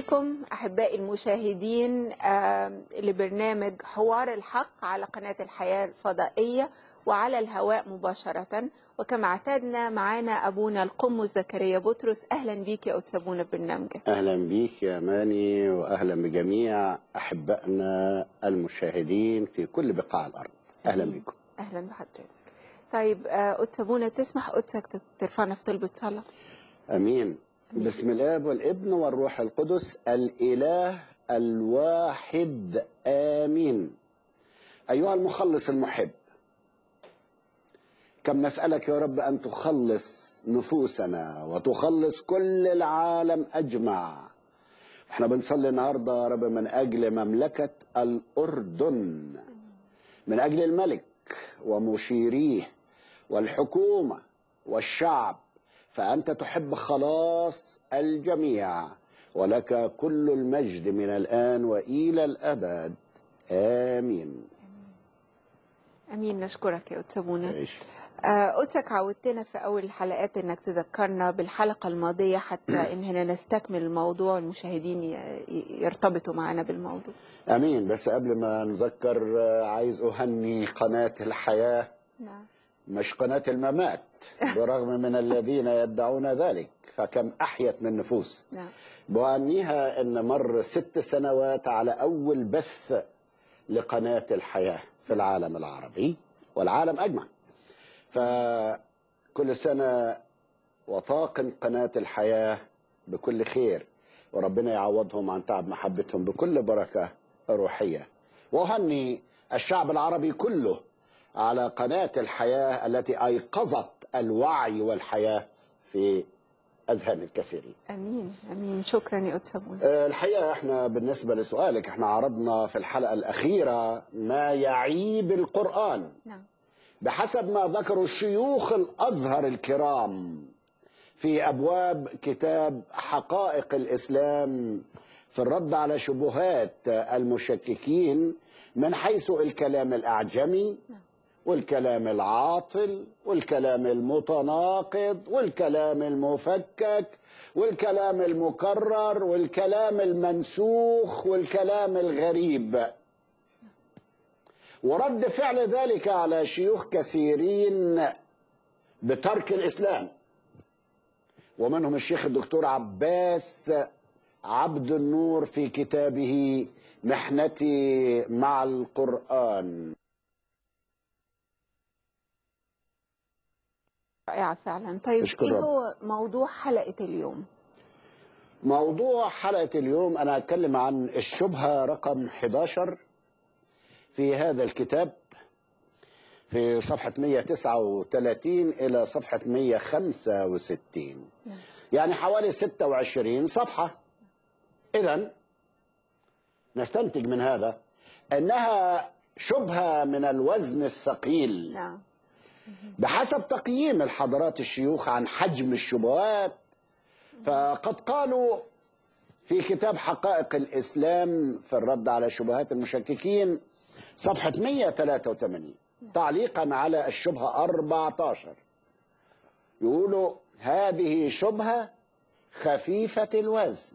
بكم أحبائي المشاهدين آه، لبرنامج حوار الحق على قناة الحياة الفضائية وعلى الهواء مباشرة وكما اعتدنا معانا أبونا القمص زكريا بطرس أهلا بيك يا أستاذ أبونا برنامجك أهلا بيك يا ماني وأهلا بجميع أحبائنا المشاهدين في كل بقاع الأرض أهلا بكم أهلا بحضرتك طيب آه، أستاذ أبونا تسمح قدسك ترفعنا في طلبة صلاة أمين بسم الآب والابن والروح القدس الإله الواحد آمين أيها المخلص المحب كم نسألك يا رب أن تخلص نفوسنا وتخلص كل العالم أجمع احنا بنصلي النهاردة يا رب من أجل مملكة الأردن من أجل الملك ومشيريه والحكومة والشعب فأنت تحب خلاص الجميع ولك كل المجد من الآن وإلى الأبد آمين أمين نشكرك يا أستاذ أبونا عيش. آه، قدسك عودتنا في أول الحلقات إنك تذكرنا بالحلقة الماضية حتى إننا نستكمل الموضوع والمشاهدين ي- ي- يرتبطوا معنا بالموضوع امين بس قبل ما نذكر آه، عايز اهني قناه الحياه نعم مش قناه الممات برغم من الذين يدعون ذلك فكم احيت من نفوس نعم بهنيها ان مر ست سنوات على اول بث لقناه الحياه في العالم العربي والعالم اجمع فكل سنه وطاقم قناه الحياه بكل خير وربنا يعوضهم عن تعب محبتهم بكل بركه روحيه واهني الشعب العربي كله على قناه الحياه التي ايقظت الوعي والحياه في اذهان الكثيرين أمين أمين شكرا يا أستاذ أبونا آه، الحقيقة احنا بالنسبة لسؤالك احنا عرضنا في الحلقة الأخيرة ما يعيب القرآن نعم بحسب ما ذكروا الشيوخ الأزهر الكرام في أبواب كتاب حقائق الإسلام في الرد على شبهات المشككين من حيث الكلام الأعجمي والكلام العاطل والكلام المتناقض والكلام المفكك والكلام المكرر والكلام المنسوخ والكلام الغريب ورد فعل ذلك على شيوخ كثيرين بترك الإسلام ومنهم الشيخ الدكتور عباس عبد النور في كتابه محنتي مع القرآن رائعة فعلا طيب أشكر إيه رب. هو موضوع حلقة اليوم موضوع حلقة اليوم أنا أتكلم عن الشبهة رقم 11 في هذا الكتاب في صفحة 139 إلى صفحة 165 يعني حوالي 26 صفحة إذا نستنتج من هذا أنها شبهة من الوزن الثقيل نعم بحسب تقييم الحضرات الشيوخ عن حجم الشبهات فقد قالوا في كتاب حقائق الإسلام في الرد على شبهات المشككين صفحة 183 تعليقا على الشبهة 14 يقولوا هذه شبهة خفيفة الوزن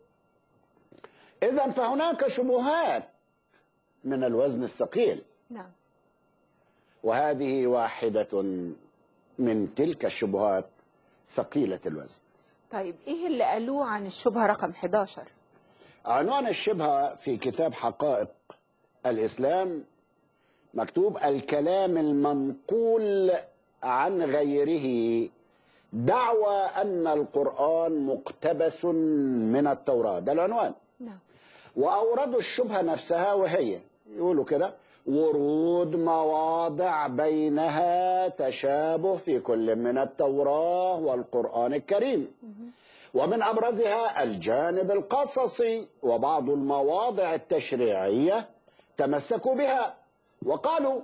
إذا فهناك شبهات من الوزن الثقيل نعم وهذه واحدة من تلك الشبهات ثقيلة الوزن طيب إيه اللي قالوه عن الشبهة رقم 11 عنوان الشبهة في كتاب حقائق الإسلام مكتوب الكلام المنقول عن غيره دعوى أن القرآن مقتبس من التوراة ده العنوان نعم وأوردوا الشبهة نفسها وهي يقولوا كده ورود مواضع بينها تشابه في كل من التوراة والقرآن الكريم ومن أبرزها الجانب القصصي وبعض المواضع التشريعية تمسكوا بها وقالوا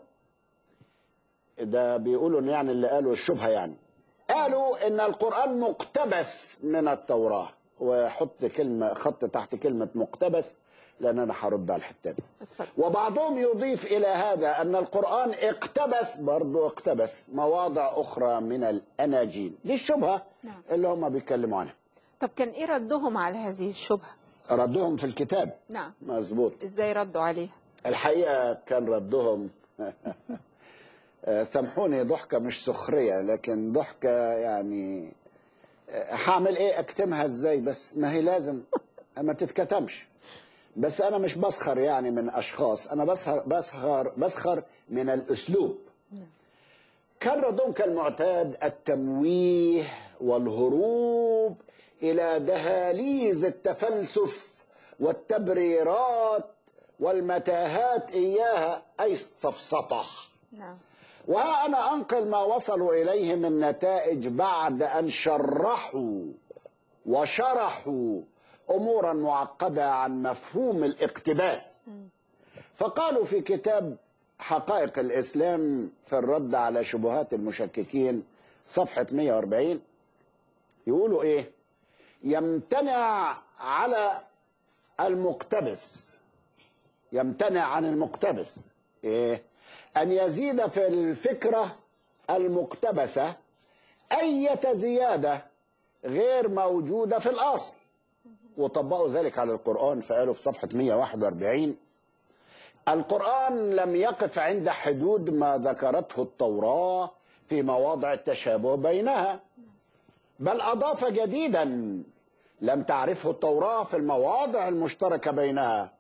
ده بيقولوا إن يعني اللي قالوا الشبهة يعني قالوا ان القرآن مقتبس من التوراة وحط كلمة خط تحت كلمة مقتبس لان انا هرد على الحتة دي اتفضل وبعضهم يضيف الى هذا ان القرآن اقتبس برضه اقتبس مواضع اخرى من الاناجيل دي الشبهة نعم. اللي هم بيتكلموا عنها طب كان ايه ردهم على هذه الشبهة ردهم في الكتاب نعم مظبوط ازاي ردوا عليها الحقيقة كان ردهم آه، سامحوني ضحكة مش سخرية لكن ضحكة يعني آه، هعمل ايه اكتمها ازاي بس ما هي لازم ما تتكتمش بس انا مش بسخر يعني من اشخاص انا بسخر بسخر بسخر من الاسلوب كان ردهم كالمعتاد التمويه والهروب الى دهاليز التفلسف والتبريرات والمتاهات اياها اي السفسطه نعم وها أنا أنقل ما وصلوا إليه من نتائج بعد أن شرحوا وشرحوا أمورا معقدة عن مفهوم الاقتباس فقالوا في كتاب حقائق الإسلام في الرد على شبهات المشككين صفحة 140 يقولوا إيه يمتنع على المقتبس يمتنع عن المقتبس إيه أن يزيد في الفكرة المقتبسة أية زيادة غير موجودة في الأصل وطبقوا ذلك على القرآن فقالوا في صفحة 141 القرآن لم يقف عند حدود ما ذكرته التوراة في مواضع التشابه بينها بل أضاف جديدا لم تعرفه التوراة في المواضع المشتركة بينها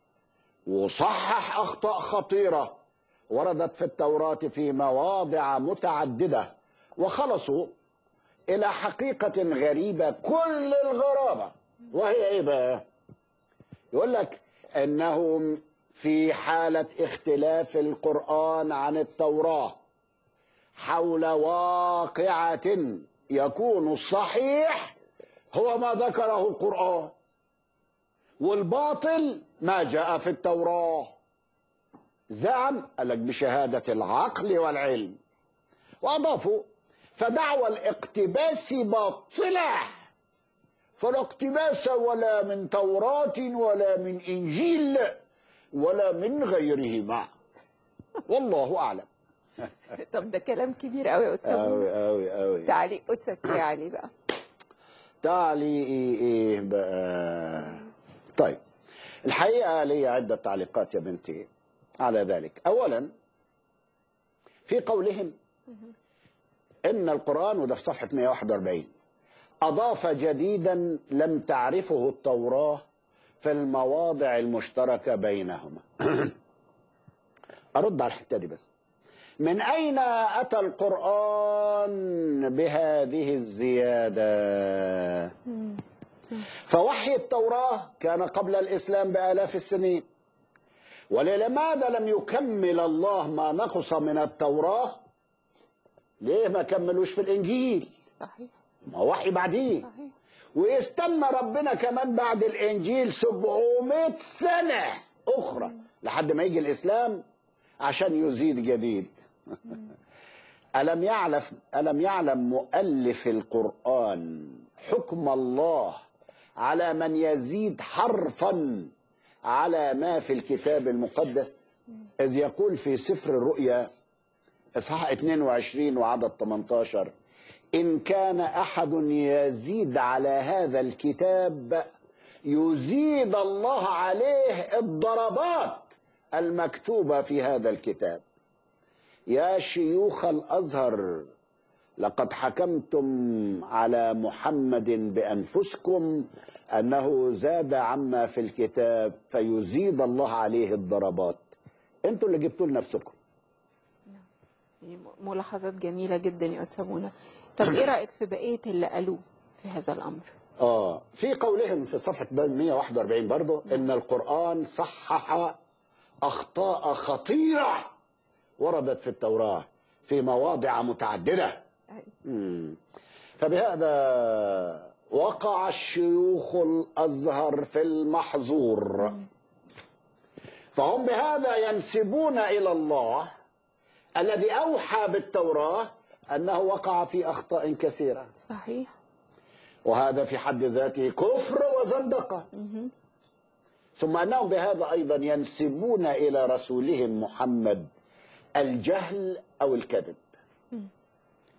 وصحح أخطاء خطيرة وردت في التوراة في مواضع متعددة وخلصوا إلى حقيقة غريبة كل الغرابة وهي إيه بقى؟ يقول لك أنهم في حالة اختلاف القرآن عن التوراة حول واقعة يكون الصحيح هو ما ذكره القرآن والباطل ما جاء في التوراه زعم قال لك بشهادة العقل والعلم وأضافوا فدعوى الاقتباس باطلة فلا اقتباس ولا من توراة ولا من إنجيل ولا من غيرهما والله أعلم طب ده كلام كبير قوي يا استاذ أوي أوي أوي تعليق قدسك يعني بقى تعليقي إيه بقى طيب الحقيقة لي عدة تعليقات يا بنتي على ذلك أولا في قولهم إن القرآن وده في صفحة 141 أضاف جديدا لم تعرفه التوراة في المواضع المشتركة بينهما أرد على الحتة دي بس من أين أتى القرآن بهذه الزيادة فوحي التوراة كان قبل الإسلام بآلاف السنين ولماذا لم يكمل الله ما نقص من التوراة ليه ما كملوش في الإنجيل صحيح ما وحي بعديه صحيح ويستنى ربنا كمان بعد الإنجيل 700 سنة أخرى لحد ما يجي الإسلام عشان يزيد جديد ألم يعلم ألم يعلم مؤلف القرآن حكم الله على من يزيد حرفا على ما في الكتاب المقدس إذ يقول في سفر الرؤيا إصحاح 22 وعدد 18 إن كان أحد يزيد على هذا الكتاب يزيد الله عليه الضربات المكتوبة في هذا الكتاب يا شيوخ الأزهر لقد حكمتم على محمد بأنفسكم أنه زاد عما في الكتاب فيزيد الله عليه الضربات انتوا اللي جبتوا لنفسكم دي ملاحظات جميلة جدا يا أستاذ منى طب إيه رأيك في بقية اللي قالوه في هذا الأمر اه في قولهم في صفحة 141 برضه ان القرآن صحح اخطاء خطيرة وردت في التوراة في مواضع متعددة أيوة. مم. فبهذا وقع الشيوخ الازهر في المحظور فهم بهذا ينسبون الى الله الذي اوحى بالتوراه انه وقع في اخطاء كثيره صحيح وهذا في حد ذاته كفر وزندقه ثم انهم بهذا ايضا ينسبون الى رسولهم محمد الجهل او الكذب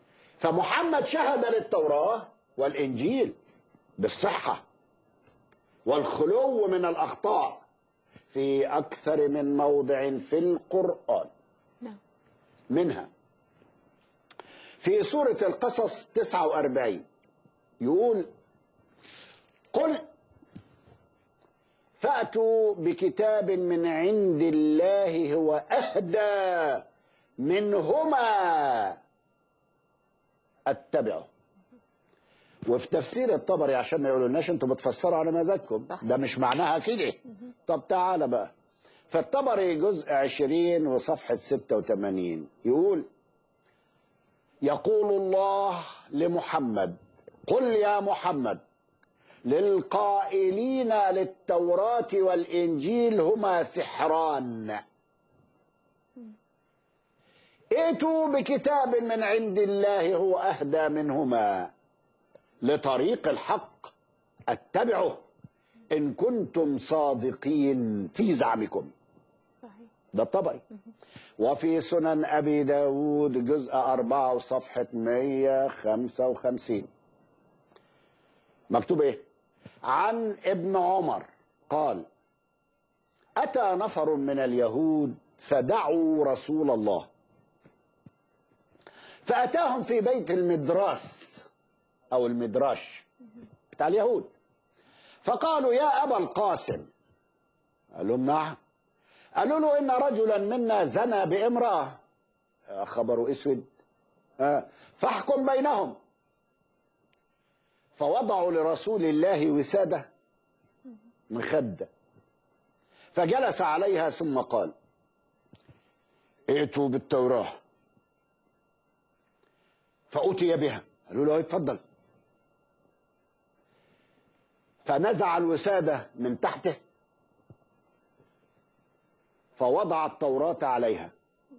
فمحمد شهد للتوراه والانجيل بالصحه والخلو من الأخطاء في أكثر من موضع في القرآن نعم منها في سورة القصص 49 يقول قل فأتوا بكتاب من عند الله هو أهدى منهما اتبعه وفي تفسير الطبري عشان ما يقولولناش انتوا بتفسروا على مزاجكم صحيح. ده مش معناها كده طب تعالى بقى فالطبري جزء 20 وصفحة 86 يقول يقول الله لمحمد قل يا محمد للقائلين للتوراة والإنجيل هما سحران ائتوا بكتاب من عند الله هو أهدى منهما لطريق الحق اتبعه إن كنتم صادقين في زعمكم صحيح ده الطبري وفي سنن أبي داود جزء أربعة وصفحة 155 مكتوب إيه عن ابن عمر قال أتى نفر من اليهود فدعوا رسول الله فأتاهم في بيت المدراس أو المدراش بتاع اليهود فقالوا يا أبا القاسم قال لهم نعم قالوا له إن رجلا منا زنى بامرأة آه، خبر أسود آه، فاحكم بينهم فوضعوا لرسول الله وسادة مخدة فجلس عليها ثم قال ائتوا بالتوراة فأتي بها قالوا له اتفضل فنزع الوسادة من تحته فوضع التوراة عليها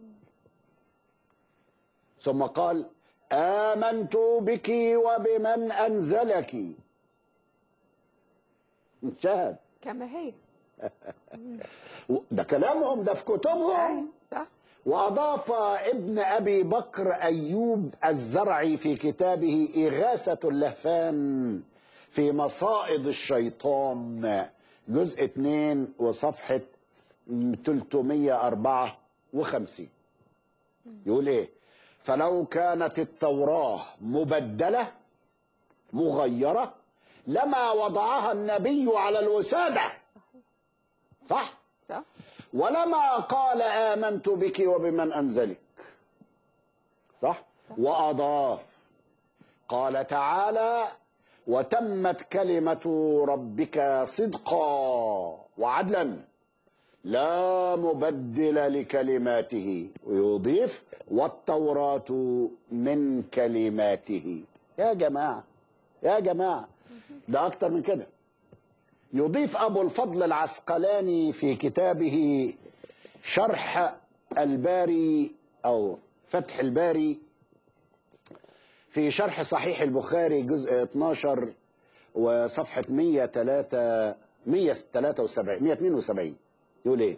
ثم قال آمنت بك وبمن أنزلك شاهد كما هي ده كلامهم ده في كتبهم أيوة، صح وأضاف ابن أبي بكر أيوب الزرعي في كتابه إغاثة اللهفان في مصائد الشيطان جزء 2 وصفحة 354 يقول إيه فلو كانت التوراة مبدلة مغيرة لما وضعها النبي على الوسادة صح صح ولما قال آمنت بك وبمن أنزلك صح وأضاف قال تعالى وتمت كلمة ربك صدقا وعدلا لا مبدل لكلماته ويضيف والتوراة من كلماته يا جماعة يا جماعة ده أكتر من كده يضيف أبو الفضل العسقلاني في كتابه شرح الباري أو فتح الباري في شرح صحيح البخاري جزء 12 وصفحة 103 173 172 يقول إيه؟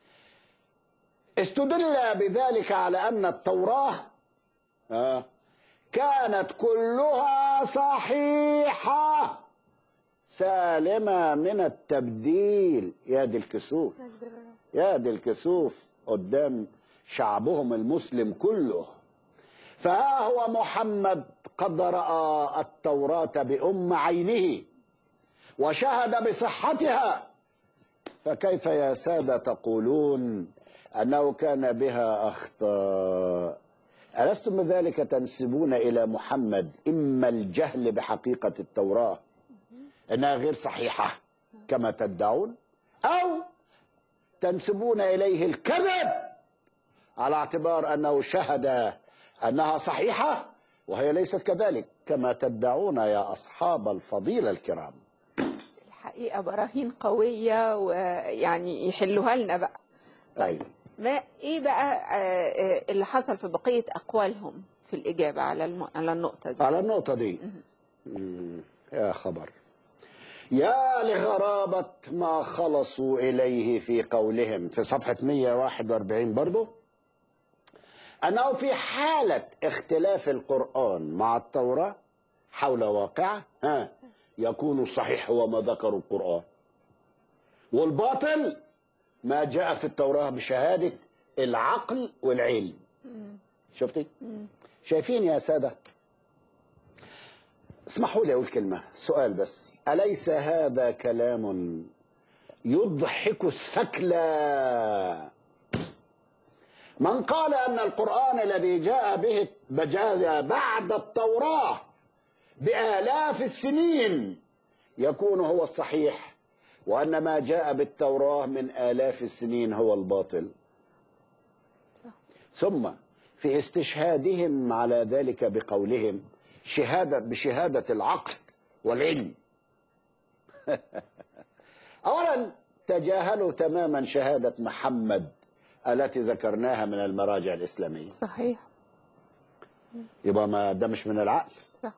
استدل بذلك على أن التوراة آه كانت كلها صحيحة سالمة من التبديل يا دي الكسوف يا دي الكسوف قدام شعبهم المسلم كله فها هو محمد قد رأى التوراة بأم عينه وشهد بصحتها فكيف يا سادة تقولون أنه كان بها أخطاء ألستم بذلك تنسبون إلى محمد إما الجهل بحقيقة التوراة انها غير صحيحه كما تدعون او تنسبون اليه الكذب على اعتبار انه شهد انها صحيحه وهي ليست كذلك كما تدعون يا اصحاب الفضيله الكرام الحقيقة براهين قوية ويعني يحلوها لنا بقى طيب ما ايه بقى آه، آه، اللي حصل في بقية أقوالهم في الإجابة على الم... على النقطة دي على النقطه دي مم، يا خبر يا لغرابة ما خلصوا إليه في قولهم في صفحة 141 برضو أنه في حالة اختلاف القرآن مع التوراة حول واقعة ها يكون الصحيح هو ما ذكر القرآن والباطل ما جاء في التوراة بشهادة العقل والعلم شفتي شايفين يا سادة اسمحوا لي أقول كلمة سؤال بس أليس هذا كلام يضحك الثكلى من قال أن القرآن الذي جاء به بجاء بعد التوراة بآلاف السنين يكون هو الصحيح وأن ما جاء بالتوراة من آلاف السنين هو الباطل صح. ثم في استشهادهم على ذلك بقولهم شهادة بشهادة العقل والعلم أولا تجاهلوا تماما شهادة محمد التي ذكرناها من المراجع الإسلامية صحيح يبقى ما ده مش من العقل صح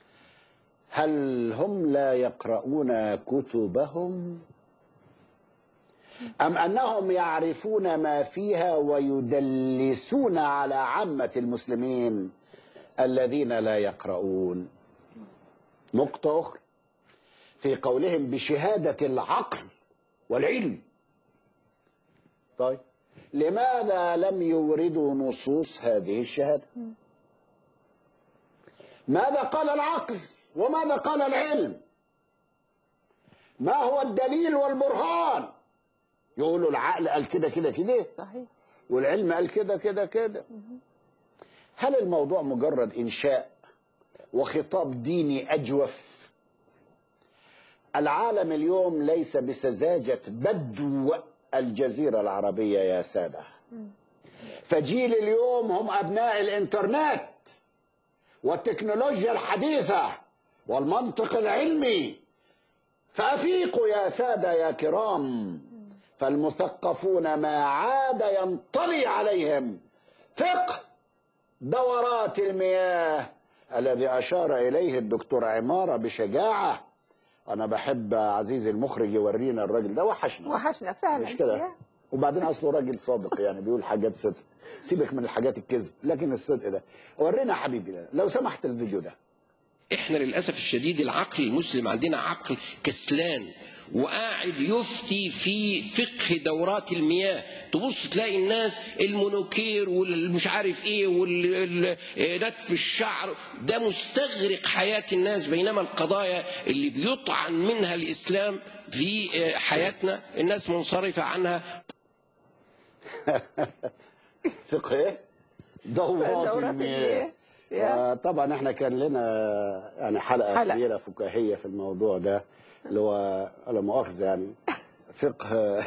هل هم لا يقرؤون كتبهم أم أنهم يعرفون ما فيها ويدلسون على عامة المسلمين الذين لا يقرؤون نقطة أخرى في قولهم بشهادة العقل والعلم طيب لماذا لم يوردوا نصوص هذه الشهادة ماذا قال العقل وماذا قال العلم ما هو الدليل والبرهان يقولوا العقل قال كده كده كده صحيح والعلم قال كده كده كده هل الموضوع مجرد إنشاء وخطاب ديني أجوف العالم اليوم ليس بسذاجة بدو الجزيرة العربية يا سادة فجيل اليوم هم أبناء الإنترنت والتكنولوجيا الحديثة والمنطق العلمي فأفيقوا يا سادة يا كرام فالمثقفون ما عاد ينطلي عليهم فقه دورات المياه الذي أشار إليه الدكتور عمارة بشجاعة أنا بحب عزيزي المخرج يورينا الراجل ده وحشنا وحشنا فعلا مش كده يا. وبعدين اصله راجل صادق يعني بيقول حاجات صدق سيبك من الحاجات الكذب لكن الصدق ده ورينا حبيبي ده لو سمحت الفيديو ده احنا للاسف الشديد العقل المسلم عندنا عقل كسلان وقاعد يفتي في فقه دورات المياه تبص تلاقي الناس المونوكير والمش عارف ايه ونتف الشعر ده مستغرق حياة الناس بينما القضايا اللي بيطعن منها الاسلام في حياتنا الناس منصرفة عنها فقه ايه دورات دورات المياه المياه. يا. آه، طبعا احنا كان لنا يعني حلقه حلقة. كبيره فكاهيه في الموضوع ده اللي هو لا مؤاخذه يعني فقه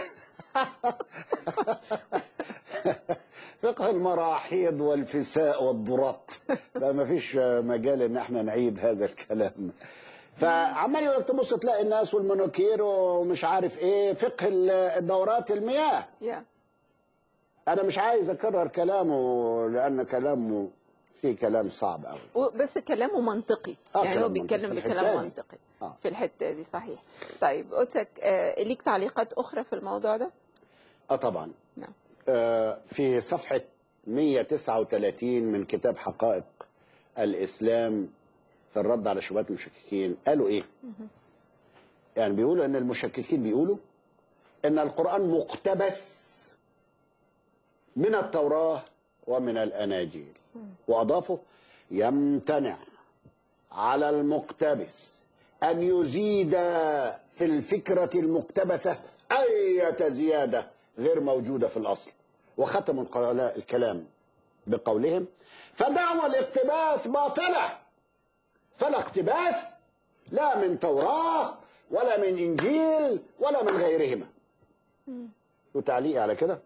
فقه المراحيض والفساء والضرات فما فيش مجال ان احنا نعيد هذا الكلام فعمال يقول لك تبص تلاقي الناس والمنوكير ومش عارف ايه فقه الدورات المياه يا انا مش عايز اكرر كلامه لان كلامه فيه كلام صعب قوي و- بس كلامه منطقي آه، يعني هو كلام بيتكلم منطقي في بكلام الحتة دي. منطقي آه. في الحته دي صحيح طيب قلتك آه ليك تعليقات اخرى في الموضوع ده اه طبعا نعم آه في صفحة 139 من كتاب حقائق الإسلام في الرد على شبهات المشككين قالوا إيه؟ يعني بيقولوا إن المشككين بيقولوا إن القرآن مقتبس من التوراة ومن الأناجيل وأضافوا يمتنع على المقتبس أن يزيد في الفكرة المقتبسة أي زيادة غير موجودة في الأصل وختموا القلا- الكلام بقولهم فدعوى الاقتباس باطلة فلا اقتباس لا من توراة ولا من إنجيل ولا من غيرهما وتعليقي على كده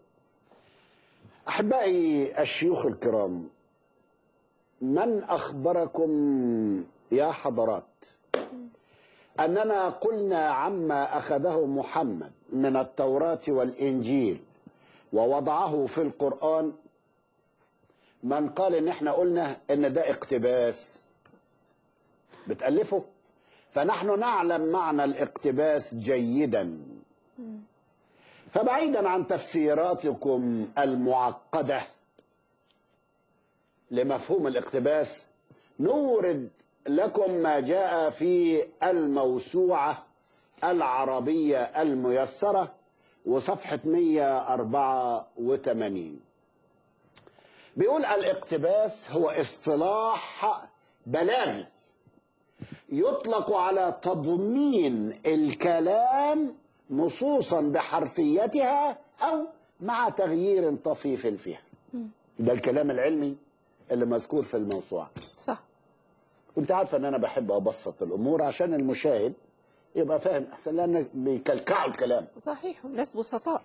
أحبائي الشيوخ الكرام من أخبركم يا حضرات أننا قلنا عما أخذه محمد من التوراة والإنجيل ووضعه في القرآن من قال إن إحنا قلنا إن ده اقتباس بتألفه فنحن نعلم معنى الاقتباس جيدا فبعيدا عن تفسيراتكم المعقده لمفهوم الاقتباس نورد لكم ما جاء في الموسوعة العربية الميسرة وصفحة 184 بيقول الاقتباس هو اصطلاح بلاغي يطلق على تضمين الكلام نصوصا بحرفيتها او مع تغيير طفيف فيها ده الكلام العلمي اللي مذكور في الموسوعه صح كنت عارفه ان انا بحب ابسط الامور عشان المشاهد يبقى فاهم احسن لان بيكلكعوا الكلام صحيح الناس بسطاء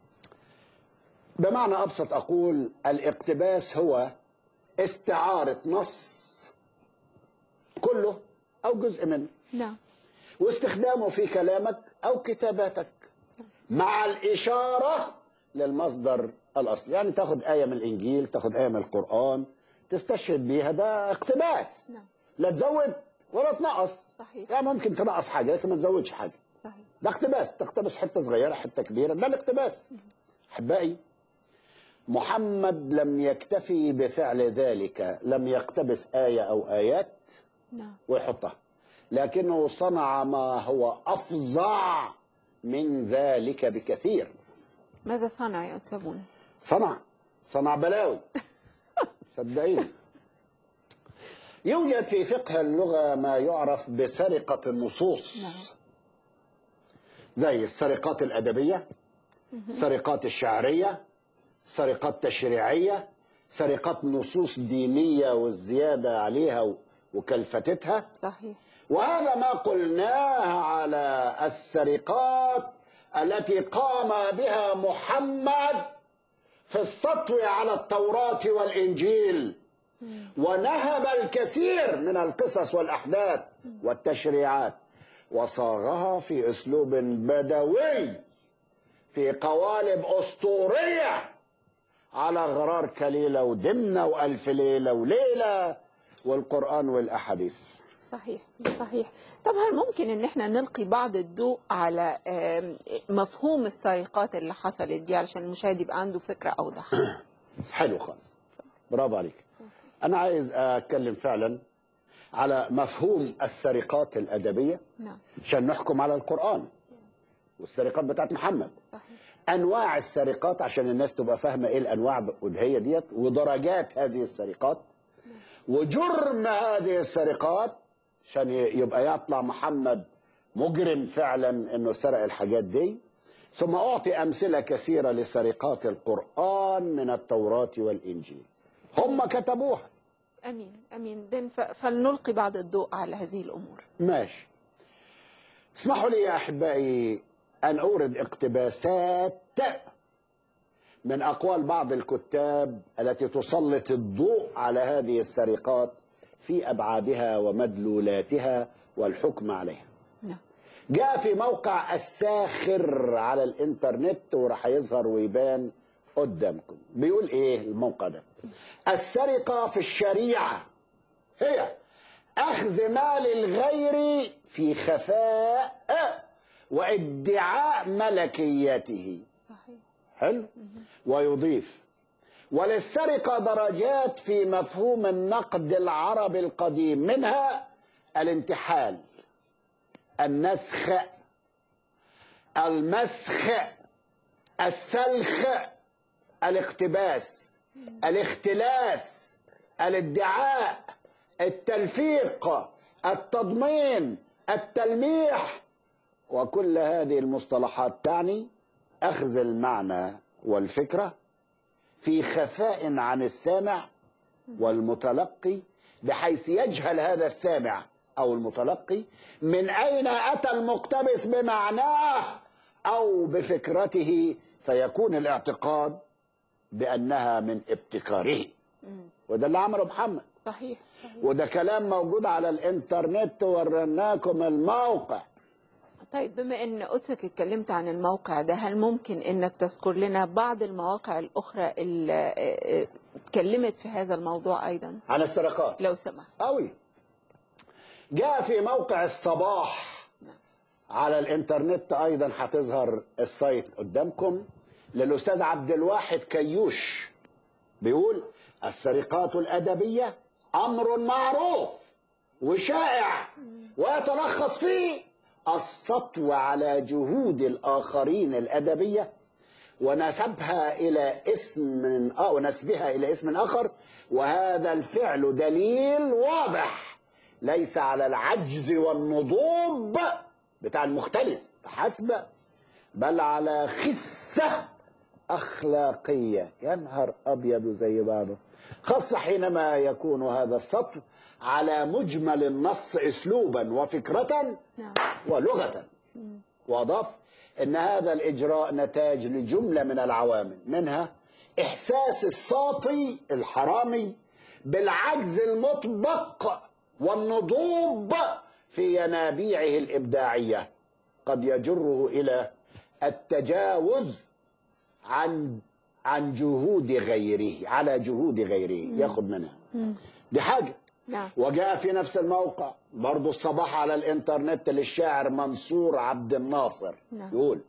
بمعنى ابسط اقول الاقتباس هو استعاره نص كله او جزء منه نعم واستخدامه في كلامك او كتاباتك مع الاشاره للمصدر الاصلي يعني تاخد ايه من الانجيل تاخد ايه من القران تستشهد بيها ده اقتباس نعم. لا تزود ولا تنقص صحيح يعني ممكن تنقص حاجه لكن ما تزودش حاجه صحيح ده اقتباس تقتبس حته صغيره حته كبيره ده الاقتباس احبائي محمد لم يكتفي بفعل ذلك لم يقتبس ايه او ايات نعم ويحطها لكنه صنع ما هو افظع من ذلك بكثير ماذا صنع يا أتسابون صنع صنع بلاوي صدقيني يوجد في فقه اللغة ما يعرف بسرقة النصوص نعم. زي السرقات الأدبية السرقات الشعرية سرقات تشريعية سرقات نصوص دينية والزيادة عليها و- وكلفتتها صحيح وهذا ما قلناه على السرقات التي قام بها محمد في السطو على التوراة والإنجيل ونهب الكثير من القصص والأحداث والتشريعات وصاغها في أسلوب بدوي في قوالب أسطورية على غرار كليلة ودمنة وألف ليلة وليلة والقرآن والأحاديث صحيح صحيح طب هل ممكن ان احنا نلقي بعض الضوء على آم، مفهوم السرقات اللي حصلت دي علشان المشاهد يبقى عنده فكرة اوضح حلو خالص برافو عليك انا عايز اتكلم فعلا على مفهوم السرقات الادبيه نعم عشان نحكم على القران والسرقات بتاعت محمد صحيح انواع السرقات عشان الناس تبقى فاهمه ايه الانواع والهي ديت ودرجات هذه السرقات وجرم هذه السرقات عشان ي- يبقى يطلع محمد مجرم فعلا انه سرق الحاجات دي ثم اعطي امثله كثيره لسرقات القران من التوراه والانجيل هم كتبوها امين امين دين ف- فلنلقي بعض الضوء على هذه الامور ماشي اسمحوا لي يا احبائي ان اورد اقتباسات من اقوال بعض الكتاب التي تسلط الضوء على هذه السرقات في ابعادها ومدلولاتها والحكم عليها نعم جاء في موقع الساخر على الانترنت وراح يظهر ويبان قدامكم بيقول ايه الموقع ده السرقة في الشريعة هي أخذ مال الغير في خفاء وادعاء ملكيته صحيح حلو ويضيف وللسرقة درجات في مفهوم النقد العربي القديم منها الانتحال النسخ المسخ السلخ الاقتباس الاختلاس الادعاء التلفيق التضمين التلميح وكل هذه المصطلحات تعني اخذ المعنى والفكره في خفاء عن السامع والمتلقي بحيث يجهل هذا السامع او المتلقي من اين اتى المقتبس بمعناه او بفكرته فيكون الاعتقاد بانها من ابتكاره وده اللي عمله محمد صحيح صحيح وده كلام موجود على الانترنت ورناكم الموقع طيب بما ان قدسك اتكلمت عن الموقع ده هل ممكن انك تذكر لنا بعض المواقع الاخرى اللي آه، آه، اتكلمت في هذا الموضوع ايضا عن السرقات لو سمحت قوي جاء في موقع الصباح على الانترنت ايضا هتظهر السايت قدامكم للاستاذ عبد الواحد كيوش بيقول السرقات الادبيه امر معروف وشائع ويتلخص فيه السطو على جهود الآخرين الأدبية ونسبها إلى اسم آه ونسبها إلى اسم آخر وهذا الفعل دليل واضح ليس على العجز والنضوب بتاع المختلس فحسب بل على خسة أخلاقية يا نهار أبيض زي بعضه خاصة حينما يكون هذا السطر على مجمل النص أسلوبا وفكرة نعم ولغة وأضاف أن هذا الإجراء نتاج لجملة من العوامل منها إحساس الساطي الحرامي بالعجز المطبق والنضوب في ينابيعه الإبداعية قد يجره إلى التجاوز عن عن جهود غيره على جهود غيره ياخذ منها دي حاجة نعم وجاء في نفس الموقع برضو الصباح على الانترنت للشاعر منصور عبد الناصر نعم. يقول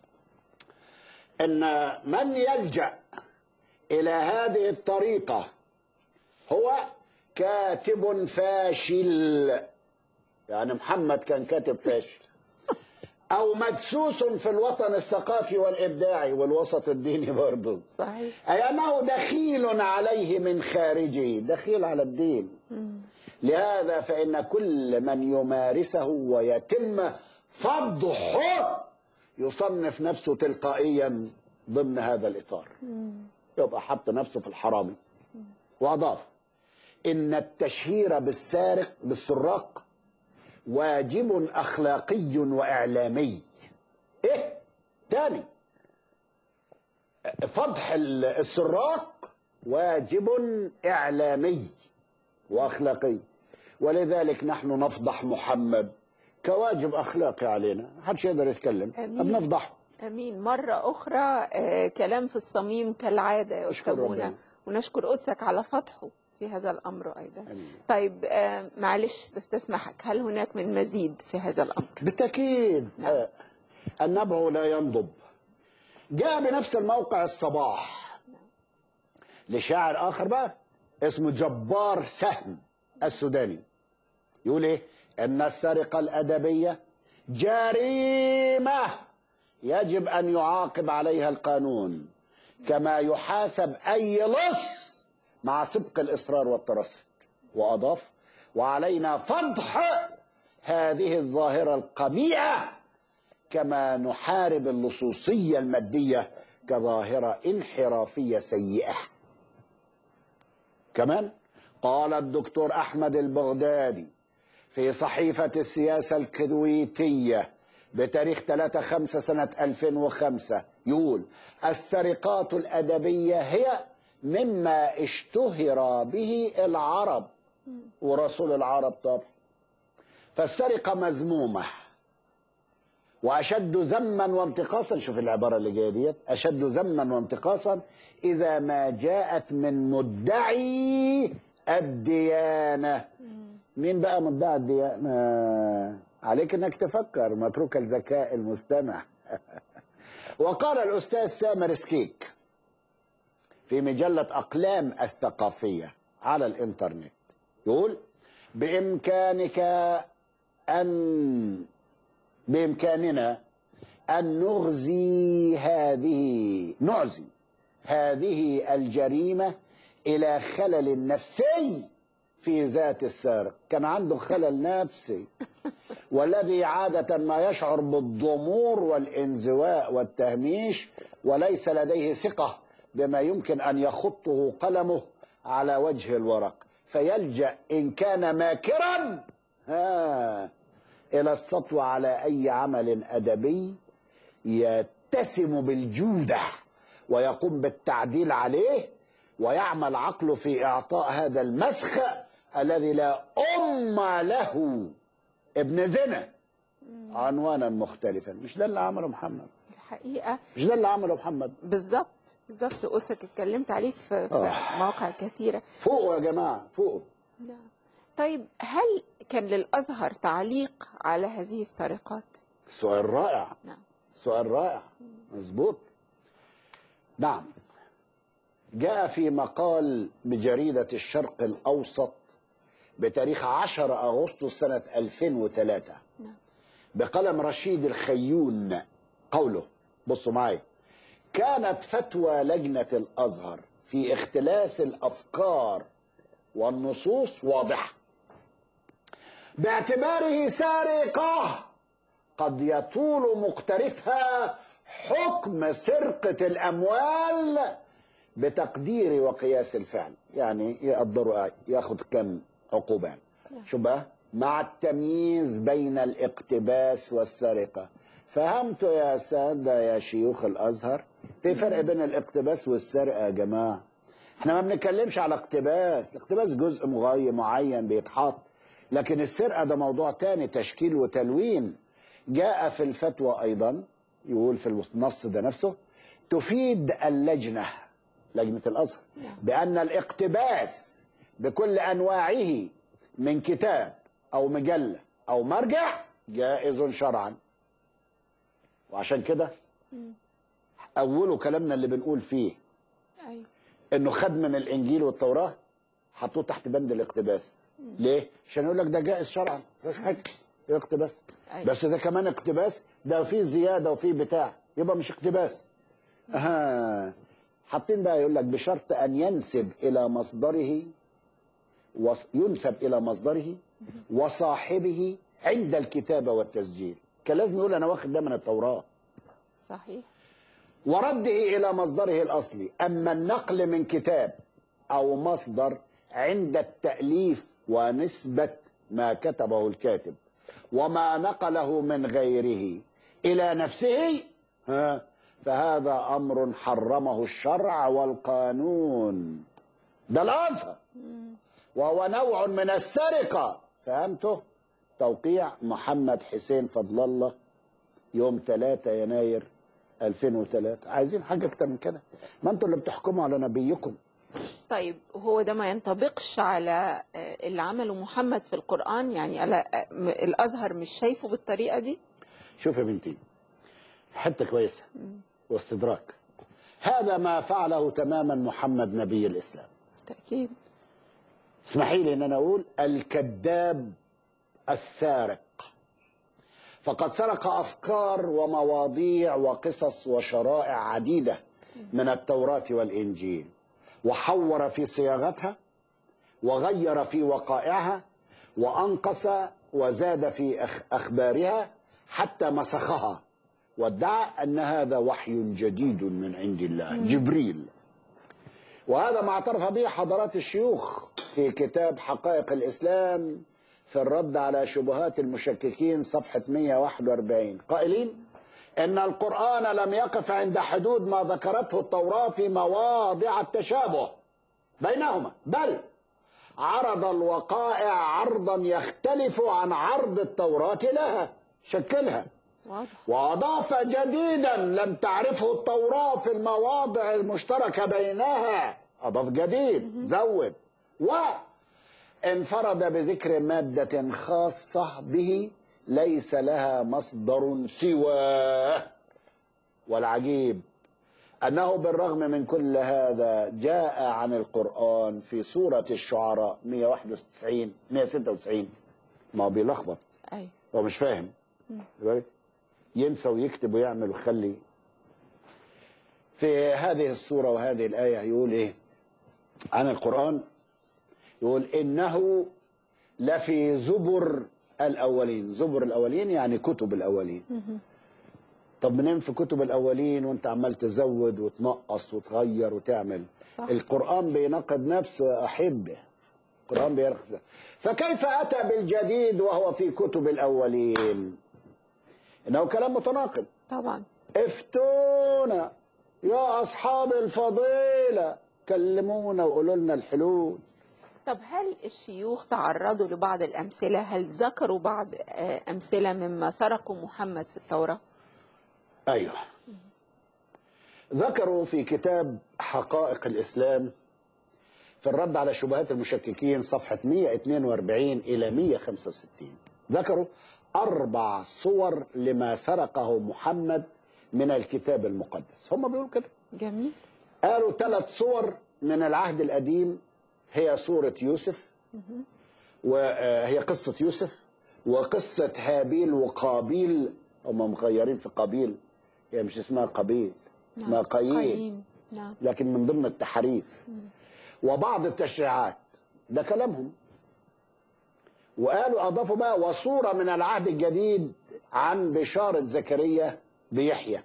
ان من يلجا الى هذه الطريقه هو كاتب فاشل يعني محمد كان كاتب فاشل او مدسوس في الوطن الثقافي والابداعي والوسط الديني برضه صحيح أي أنه دخيل عليه من خارجه دخيل على الدين لهذا فإن كل من يمارسه ويتم فضحه يصنف نفسه تلقائيا ضمن هذا الإطار يبقى حط نفسه في الحرامي وأضاف إن التشهير بالسارق بالسراق واجب أخلاقي وإعلامي إيه تاني فضح ال- السراق واجب إعلامي وأخلاقي ولذلك نحن نفضح محمد كواجب أخلاقي علينا محدش يقدر يتكلم أمين. بنفضحه امين مره اخرى آه، كلام في الصميم كالعاده يا أشكر استاذ ربنا. منى ونشكر قدسك على فتحه في هذا الامر ايضا أمين. طيب آه، معلش بستسمحك هل هناك من مزيد في هذا الامر بالتأكيد نعم. آه، النبع لا ينضب جاء بنفس الموقع الصباح لشاعر آخر بقى اسمه جبار سهم السوداني يقول ايه ان السرقة الأدبية جريمة يجب أن يعاقب عليها القانون كما يحاسب أي لص مع سبق الإصرار والترصد وأضاف وعلينا فضح هذه الظاهرة القبيحة كما نحارب اللصوصية المادية كظاهرة انحرافية سيئة كمان قال الدكتور أحمد البغدادي في صحيفة السياسة الكويتية بتاريخ 3 5 سنة 2005 يقول السرقات الأدبية هي مما اشتهر به العرب ورسول العرب طبعا فالسرقة مذمومة وأشد ذما وانتقاصا شوف العبارة اللي جاية ديت أشد ذما وانتقاصا إذا ما جاءت من مدعي الديانة مين بقى مدعي الديانة عليك انك تفكر متروك الذكاء المستمع وقال الأستاذ سامر سكيك في مجلة أقلام الثقافية على الإنترنت يقول بإمكانك أن بإمكاننا أن نغزي هذه نعزي هذه الجريمة إلى خلل نفسي في ذات السارق كان عنده خلل نفسي والذي عادة ما يشعر بالضمور والانزواء والتهميش وليس لديه ثقة بما يمكن أن يخطه قلمه على وجه الورق فيلجأ إن كان ماكرا ها إلى السطو على أي عمل أدبي يتسم بالجودة ويقوم بالتعديل عليه ويعمل عقله في إعطاء هذا المسخ الذي لا أم له ابن زنا عنوانا مختلفا مش ده اللي عمله محمد الحقيقه مش ده اللي عمله محمد بالظبط بالظبط قدسك اتكلمت عليه في, في آه. مواقع كثيره فوقوا يا جماعة فوقوا نعم. طيب هل كان للازهر تعليق على هذه السرقات سؤال رائع نعم سؤال رائع مظبوط نعم جاء في مقال بجريدة الشرق الأوسط بتاريخ 10 أغسطس سنة 2003 نعم بقلم رشيد الخيون قوله بصوا معايا كانت فتوى لجنة الأزهر في اختلاس الأفكار والنصوص واضحة باعتباره سارقة قد يطول مقترفها حكم سرقة الأموال بتقدير وقياس الفعل يعني يقدروا ياخد كم عقوبة يعني. شو بقى مع التمييز بين الاقتباس والسرقة فهمتوا يا سادة يا شيوخ الأزهر في فرق بين الاقتباس والسرقة يا جماعة احنا ما بنتكلمش على اقتباس الاقتباس جزء مغي معين بيتحط لكن السرقة ده موضوع تاني تشكيل وتلوين جاء في الفتوى أيضا يقول في النص ده نفسه تفيد اللجنة لجنة الأزهر بأن الاقتباس بكل أنواعه من كتاب أو مجلة أو مرجع جائز شرعا وعشان كده أوله كلامنا اللي بنقول فيه ايوه انه خد من الانجيل والتوراه حطوه تحت بند الاقتباس ليه عشان يقول لك ده جائز شرعا مفيش حاجه إيه اقتباس أيوة. بس ده كمان اقتباس ده فيه زياده وفيه بتاع يبقى مش اقتباس اها حاطين بقى يقول لك بشرط ان ينسب الى مصدره وص... ينسب الى مصدره وصاحبه عند الكتابه والتسجيل كان لازم يقول انا واخد ده من التوراه صحيح ورده إلى مصدره الأصلي أما النقل من كتاب أو مصدر عند التأليف ونسبة ما كتبه الكاتب وما نقله من غيره إلى نفسه ها فهذا أمر حرمه الشرع والقانون ده الأزهر وهو نوع من السرقة فهمته توقيع محمد حسين فضل الله يوم 3 يناير 2003 عايزين حاجة أكتر من كده ما أنتوا اللي بتحكموا على نبيكم طيب هو ده ما ينطبقش على آه، اللي عمله محمد في القرآن يعني على آه، م- الأزهر مش شايفه بالطريقة دي شوف يا بنتي حتة كويسة واستدراك هذا ما فعله تماما محمد نبي الإسلام تأكيد اسمحي لي ان انا اقول الكذاب السارق فقد سرق افكار ومواضيع وقصص وشرائع عديده من التوراه والانجيل وحور في صياغتها وغير في وقائعها وانقص وزاد في أخ- اخبارها حتى مسخها وادعى ان هذا وحي جديد من عند الله جبريل وهذا ما اعترف به حضرات الشيوخ في كتاب حقائق الإسلام في الرد على شبهات المشككين صفحة 141 قائلين إن القرآن لم يقف عند حدود ما ذكرته التوراة في مواضع التشابه بينهما بل عرض الوقائع عرضا يختلف عن عرض التوراة لها شكلها واضح وأضاف جديدا لم تعرفه التوراة في المواضع المشتركة بينها أضاف جديد زود وانفرد بذكر مادة خاصة به ليس لها مصدر سواه والعجيب أنه بالرغم من كل هذا جاء عن القرآن في سورة الشعراء 191 196 ما هو بيلخبط أيوة هو مش فاهم خد بالك؟ ينسى ويكتب ويعمل ويخلي في هذه السورة وهذه الآية يقول إيه عن القرآن يقول إنه لفي زبر الأولين زبر الأولين يعني كتب الأولين طب منين في كتب الأولين وانت عمال تزود وتنقص وتغير وتعمل صح. القرآن بينقد نفسه يا أحبه القرآن بينقد نفسه. فكيف أتى بالجديد وهو في كتب الأولين إنه كلام متناقض طبعا افتونا يا أصحاب الفضيلة كلمونا وقولوا لنا الحلول طب هل الشيوخ تعرضوا لبعض الأمثلة هل ذكروا بعض آه، أمثلة مما سرقوا محمد في التوراة أيوه ذكروا في كتاب حقائق الإسلام في الرد على شبهات المشككين صفحة 142 إلى 165 ذكروا أربع صور لما سرقه محمد من الكتاب المقدس هم بيقولوا كده جميل قالوا ثلاث صور من العهد القديم هي سورة يوسف وهي قصة يوسف وقصة هابيل وقابيل هم مغيرين في قابيل هي مش اسمها قابيل اسمها قايين قايين نعم لكن من ضمن التحريف وبعض التشريعات ده كلامهم وقالوا اضافوا بقى وصوره من العهد الجديد عن بشاره زكريا بيحيى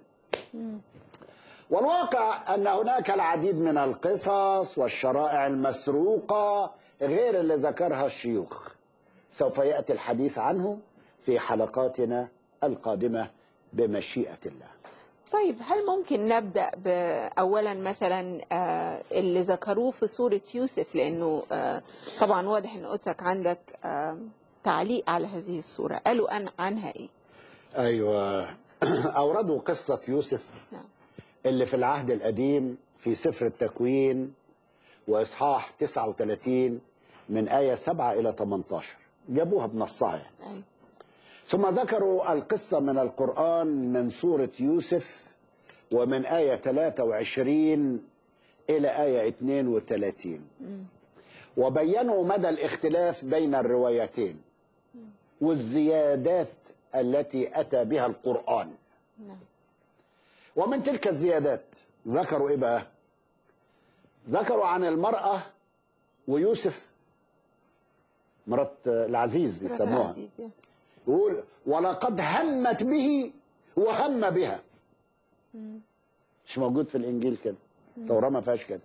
والواقع ان هناك العديد من القصص والشرائع المسروقه غير اللي ذكرها الشيوخ سوف ياتي الحديث عنه في حلقاتنا القادمه بمشيئه الله طيب هل ممكن نبدأ أولا مثلا آه، اللي ذكروه في سورة يوسف لأنه آه، طبعا واضح أن قدسك عندك آه، تعليق على هذه السورة قالوا أن عنها إيه ايوه اوردوا قصه يوسف نعم اللي في العهد القديم في سفر التكوين واصحاح 39 من ايه 7 الى 18 جابوها بنصها يعني. أيوة. ثم ذكروا القصة من القرآن من سورة يوسف ومن آية 23 إلى آية 32 وبينوا مدى الاختلاف بين الروايتين والزيادات التي أتى بها القرآن نعم ومن تلك الزيادات ذكروا إيه بقى ذكروا عن المرأة ويوسف مرات العزيز يسموها عزيز، يعني. يقول ولقد همت به وهم بها مش موجود في الانجيل كده التوراه ما فيهاش كده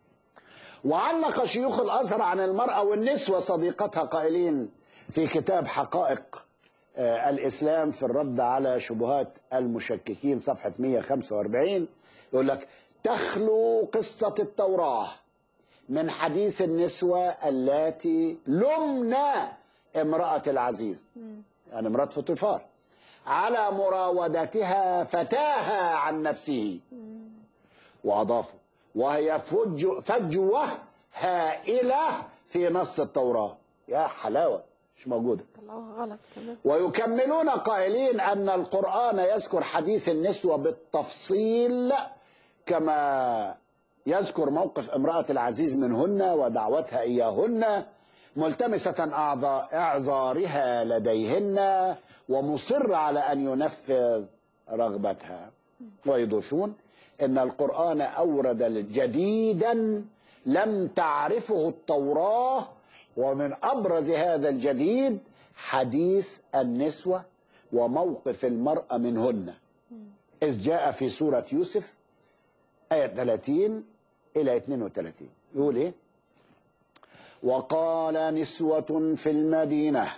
وعلق شيوخ الازهر عن المراه والنسوه صديقتها قائلين في كتاب حقائق آه، الاسلام في الرد على شبهات المشككين صفحه 145 يقول لك تخلو قصه التوراه من حديث النسوه اللاتي لمنا امراه العزيز يعني امراه فطيفار على مراودتها فتاها عن نفسه واضافوا وهي فج فجوه هائله في نص التوراه يا حلاوه مش موجوده طلعوها غلط كمان ويكملون قائلين ان القران يذكر حديث النسوه بالتفصيل كما يذكر موقف امراه العزيز منهن ودعوتها اياهن ملتمسه أعضاء- اعذارها لديهن ومصر على ان ينفذ رغبتها ويضيفون ان القران اورد جديدا لم تعرفه التوراه ومن ابرز هذا الجديد حديث النسوه وموقف المراه منهن اذ جاء في سوره يوسف ايه 30 الى 32 يقول ايه وقال نسوه في المدينه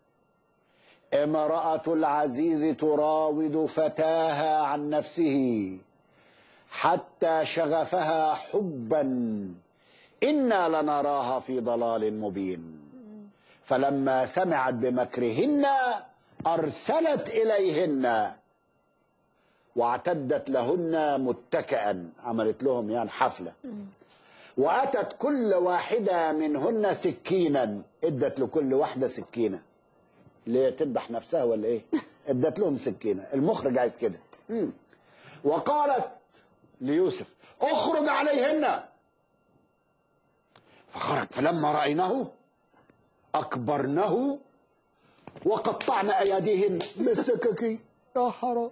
امراه العزيز تراود فتاها عن نفسه حتى شغفها حبا انا لنراها في ضلال مبين فلما سمعت بمكرهن ارسلت اليهن واعتدت لهن متكئا عملت لهم يعني حفله واتت كل واحده منهن سكينا ادت لكل واحده سكينه اللي هي تذبح نفسها ولا ايه ادت لهم سكينه المخرج عايز كده مم. وقالت ليوسف اخرج عليهن فخرج فلما رايناه اكبرنه وقطعن ايديهن بالسكك يا حرام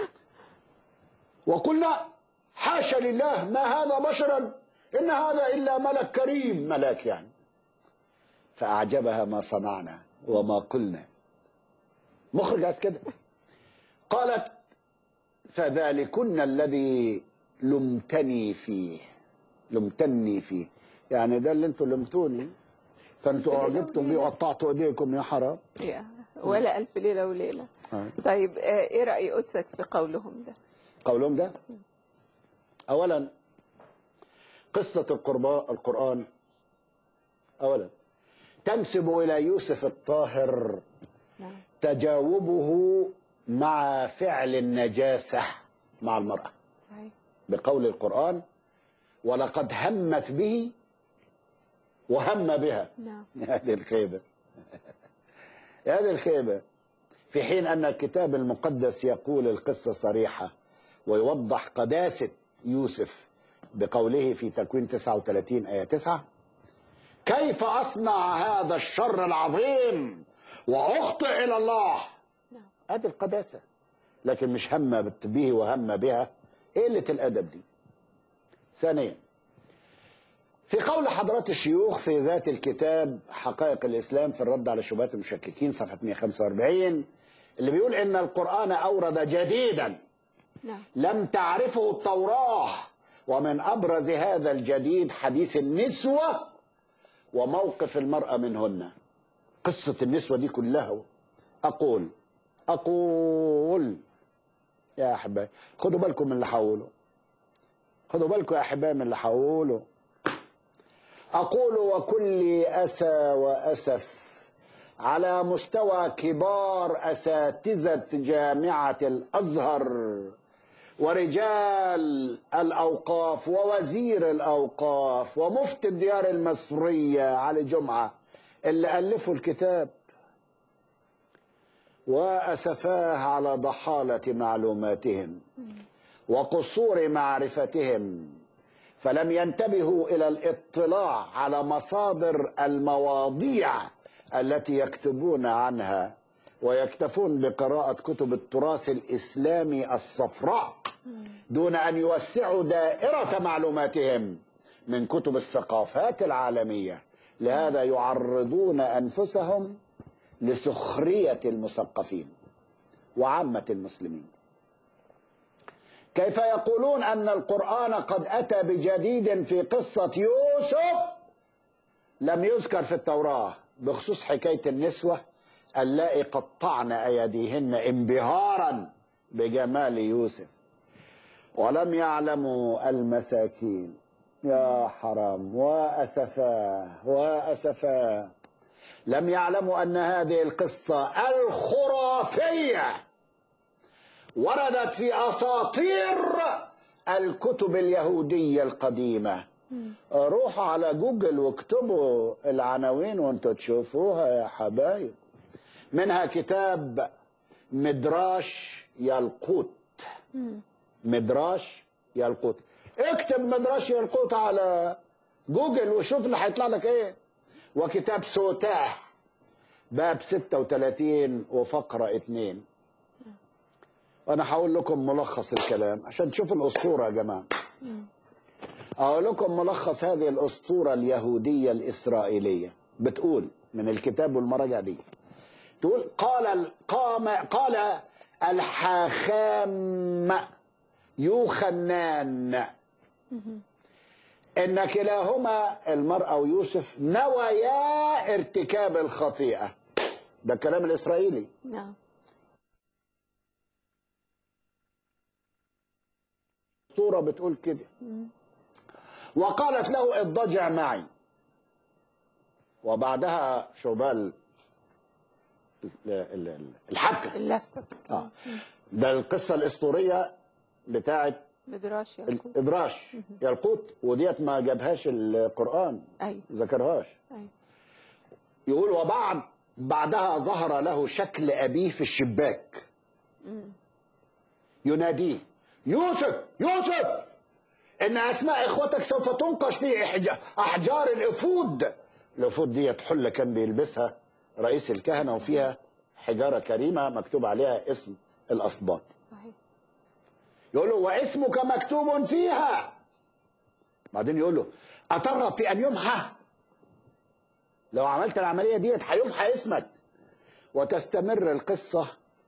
وقلنا حاشا لله ما هذا بشرا ان هذا الا ملك كريم ملاك يعني فاعجبها ما صنعنا وما قلنا مخرج عايز كده قالت فذلكن الذي لمتني فيه لمتني فيه يعني ده اللي انتوا لمتوني فانتوا اعجبتم بيه وقطعتوا ايديكم يا حرام يا. ولا ألف ليلة وليلة آه. طيب آه، إيه رأي قدسك في قولهم ده قولهم ده اولا قصه القرباء القران اولا تنسب الى يوسف الطاهر نعم تجاوبه مع فعل النجاسه مع المراه صحيح بقول القران ولقد همت به وهم بها نعم هذه الخيبة هذه الخيبة في حين أن الكتاب المقدس يقول القصة صريحة ويوضح قداسة يوسف بقوله في تكوين 39 آية 9 كيف أصنع هذا الشر العظيم واخطئ الى الله نعم. ادي القداسه لكن مش هم به وهم بها ايه قله الادب دي ثانيا في قول حضرات الشيوخ في ذات الكتاب حقائق الاسلام في الرد على شبهات المشككين صفحه 145 اللي بيقول ان القران اورد جديدا نعم لم تعرفه التوراه ومن ابرز هذا الجديد حديث النسوه وموقف المراه منهن قصه النسوه دي كلها اقول اقول يا احبائي خدوا بالكم من اللي هقوله خدوا بالكم يا احبائي من اللي هقوله اقول وكل اسى واسف على مستوى كبار اساتذه جامعه الازهر ورجال الاوقاف ووزير الاوقاف ومفتي الديار المصريه علي جمعه اللي الفوا الكتاب واسفاه على ضحاله معلوماتهم وقصور معرفتهم فلم ينتبهوا الى الاطلاع على مصادر المواضيع التي يكتبون عنها ويكتفون بقراءه كتب التراث الاسلامي الصفراء دون ان يوسعوا دائره معلوماتهم من كتب الثقافات العالميه لهذا يعرضون انفسهم لسخريه المثقفين وعامه المسلمين كيف يقولون ان القران قد اتى بجديد في قصه يوسف لم يذكر في التوراه بخصوص حكايه النسوه اللائي قطعن ايديهن انبهارا بجمال يوسف ولم يعلموا المساكين يا حرام واسفاه واسفاه لم يعلموا ان هذه القصه الخرافيه وردت في اساطير الكتب اليهوديه القديمه روحوا على جوجل واكتبوا العناوين وانتوا تشوفوها يا حبايب منها كتاب مدراش يلقوت مدراش يلقوت اكتب مدراش يلقوت على جوجل وشوف اللي هيطلع لك ايه وكتاب سوتاه باب 36 وفقرة 2 وانا هقول لكم ملخص الكلام عشان تشوفوا الاسطورة يا جماعة اقول لكم ملخص هذه الاسطورة اليهودية الاسرائيلية بتقول من الكتاب والمراجع دي تقول قال قام قال الحاخام يوخنان ان كلاهما المرأة ويوسف نويا ارتكاب الخطيئة ده الكلام الاسرائيلي نعم الصورة بتقول كده وقالت له اضطجع معي وبعدها شوبال ال- ال- ال- الحبكة اللفة آه. ده القصة الاسطورية بتاعت مدراش يلقوت الادراش يلقوت وديت ما جابهاش القرآن ايوه ذكرهاش ايوه يقول وبعد بعدها ظهر له شكل أبيه في الشباك يناديه يوسف يوسف إن أسماء إخوتك سوف تنقش في إحج- أحجار الأفود الأفود دي حلة كان بيلبسها رئيس الكهنة وفيها حجارة كريمة مكتوب عليها اسم الأسباط صحيح يقول له واسمك مكتوب فيها بعدين يقول له أترغب في أن يمحى لو عملت العملية ديت هيمحى اسمك وتستمر القصة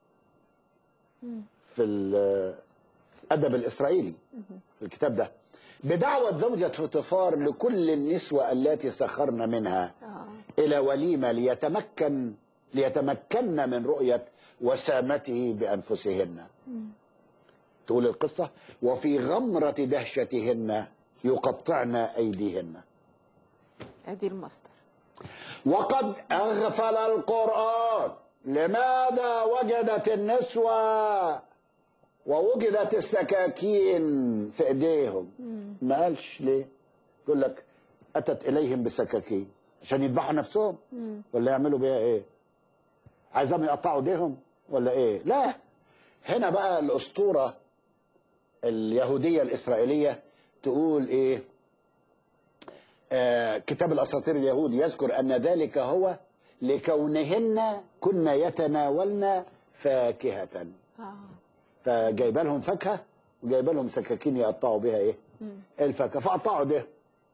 في ال- الأدب الإسرائيلي في الكتاب ده بدعوة زوجة فطفار لكل النسوة التي سخرن منها اه إلى وليمة ليتمكن ليتمكن من رؤية وسامته بأنفسهن تقول القصة وفي غمرة دهشتهن يقطعن أيديهن ادي المصدر وقد أغفل القرآن لماذا وجدت النسوة ووجدت السكاكين في ايديهم ما قالش ليه يقول لك اتت اليهم بسكاكين عشان يذبحوا نفسهم ولا يعملوا بيها ايه عايزهم يقطعوا ايديهم ولا ايه لا هنا بقى الاسطوره اليهوديه الاسرائيليه تقول ايه آه كتاب الاساطير اليهودي يذكر ان ذلك هو لكونهن كن يتناولن فاكهة آه. فجايبه لهم فاكهة وجايبه لهم سكاكين يقطعوا بها ايه الفاكهة فقطعوا ده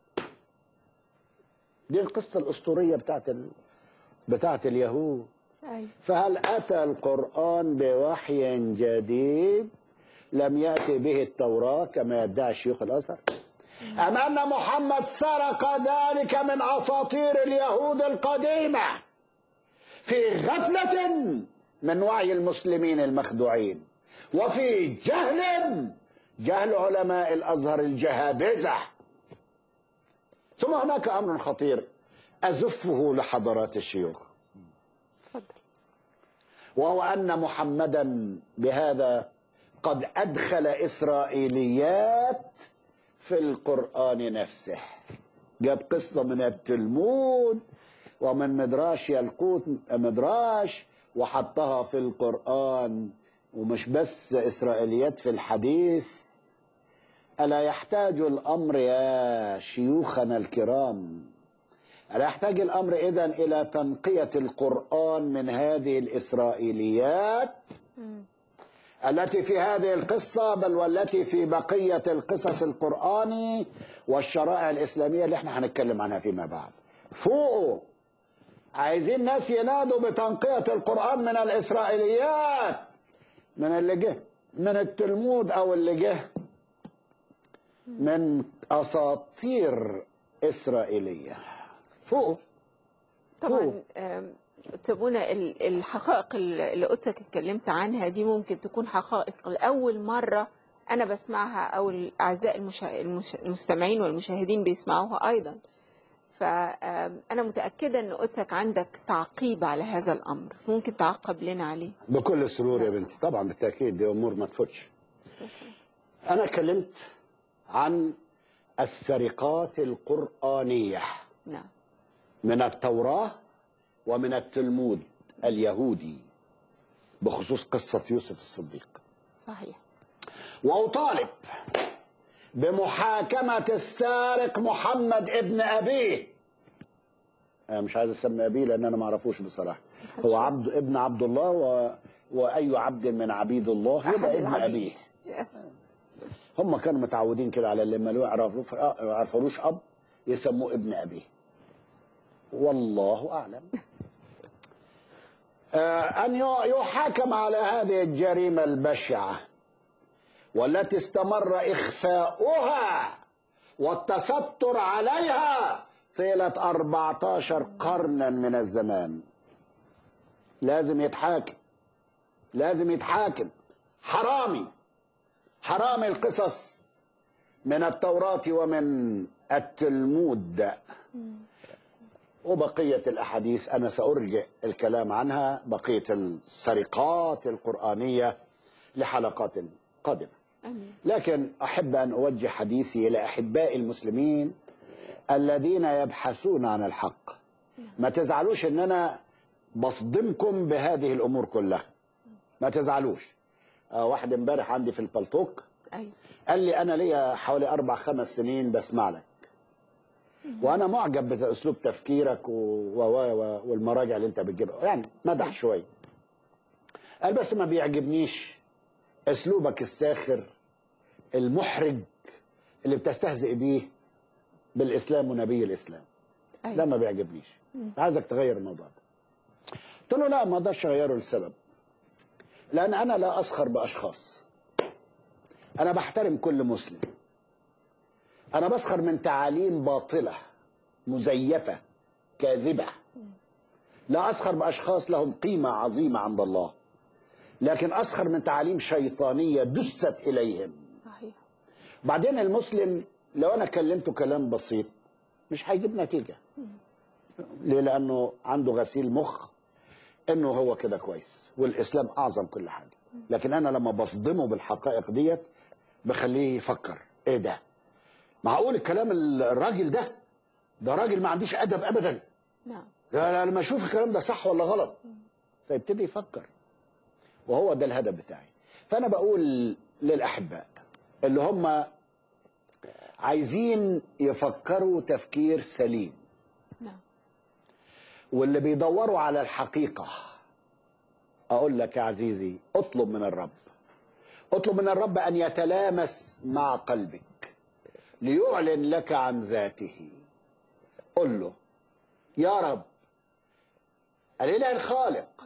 دي القصة الأسطورية بتاعت ال... بتاعت اليهود أيوة. فهل أتى القرآن بوحي جديد لم يأتي به التوراة كما يدعي شيوخ الأزهر أم أن محمد سرق ذلك من أساطير اليهود القديمة في غفلة من وعي المسلمين المخدوعين وفي جهل جهل علماء الأزهر الجهابذة ثم هناك أمر خطير أزفه لحضرات الشيوخ اتفضل وهو أن محمدا بهذا قد أدخل إسرائيليات في القرآن نفسه جاب قصة من التلمود ومن مدراش يلقوت مدراش وحطها في القرآن ومش بس إسرائيليات في الحديث ألا يحتاج الأمر يا شيوخنا الكرام ألا يحتاج الأمر إذن إلى تنقية القرآن من هذه الإسرائيليات التي في هذه القصة بل والتي في بقية القصص القرآني والشرائع الإسلامية اللي احنا هنتكلم عنها فيما بعد فوقوا عايزين ناس ينادوا بتنقية القرآن من الإسرائيليات من اللي جه من التلمود أو اللي جه من أساطير إسرائيلية فوقوا طبعا فوق. آم، تبونا ال- الحقائق اللي قلتك اتكلمت عنها دي ممكن تكون حقائق لأول مرة أنا بسمعها أو الأعزاء المشا... المش... المستمعين والمشاهدين بيسمعوها أيضا فأنا متأكدة أن قلتك عندك تعقيب على هذا الأمر ممكن تعقب لنا عليه بكل سرور يا بنتي طبعا بالتأكيد دي أمور ما تفوتش أنا كلمت عن السرقات القرآنية نعم من التوراة ومن التلمود اليهودي بخصوص قصة يوسف الصديق صحيح وأطالب بمحاكمة السارق محمد ابن أبيه أنا مش عايز أسمي أبيه لأن أنا ما أعرفوش بصراحة هو عبد ابن عبد الله و... وأي عبد من عبيد الله أحد يبقى ابن العبيد. أبيه يس. هم كانوا متعودين كده على اللي ما له يعرفوش يعرفوش اب يسموه ابن ابيه والله اعلم آه، ان ي- يحاكم على هذه الجريمه البشعه والتي استمر اخفاؤها والتستر عليها طيله 14 قرنا من الزمان لازم يتحاكم لازم يتحاكم حرامي حرام القصص من التوراة ومن التلمود وبقية الأحاديث أنا سأرجع الكلام عنها بقية السرقات القرآنية لحلقات قادمة أمين لكن أحب أن أوجه حديثي إلى أحباء المسلمين الذين يبحثون عن الحق ما تزعلوش أن أنا بصدمكم بهذه الأمور كلها ما تزعلوش آه، واحد امبارح عندي في البلطوك أيوة قال لي انا ليا حوالي اربع خمس سنين بسمع لك وانا معجب باسلوب تفكيرك و... و... و... والمراجع اللي انت بتجيبها يعني مدح شويه قال بس ما بيعجبنيش اسلوبك الساخر المحرج اللي بتستهزئ بيه بالاسلام ونبي الاسلام ده أيوة ما بيعجبنيش عايزك تغير الموضوع ده قلت له لا ما اقدرش اغيره لسبب لان انا لا اسخر باشخاص انا بحترم كل مسلم انا بسخر من تعاليم باطله مزيفه كاذبه لا اسخر باشخاص لهم قيمه عظيمه عند الله لكن اسخر من تعاليم شيطانيه دست اليهم صحيح بعدين المسلم لو انا كلمته كلام بسيط مش هيجيب نتيجه ليه لانه عنده غسيل مخ انه هو كده كويس والاسلام اعظم كل حاجه لكن انا لما بصدمه بالحقائق ديت بخليه يفكر ايه ده معقول الكلام الراجل ده ده راجل ما عندوش ادب ابدا نعم لا لا لما اشوف الكلام ده صح ولا غلط فيبتدي يفكر وهو ده الهدف بتاعي فانا بقول للاحباء اللي هم عايزين يفكروا تفكير سليم نعم واللي بيدوروا على الحقيقة أقول لك يا عزيزي اطلب من الرب اطلب من الرب أن يتلامس مع قلبك ليعلن لك عن ذاته قل له يا رب الإله الخالق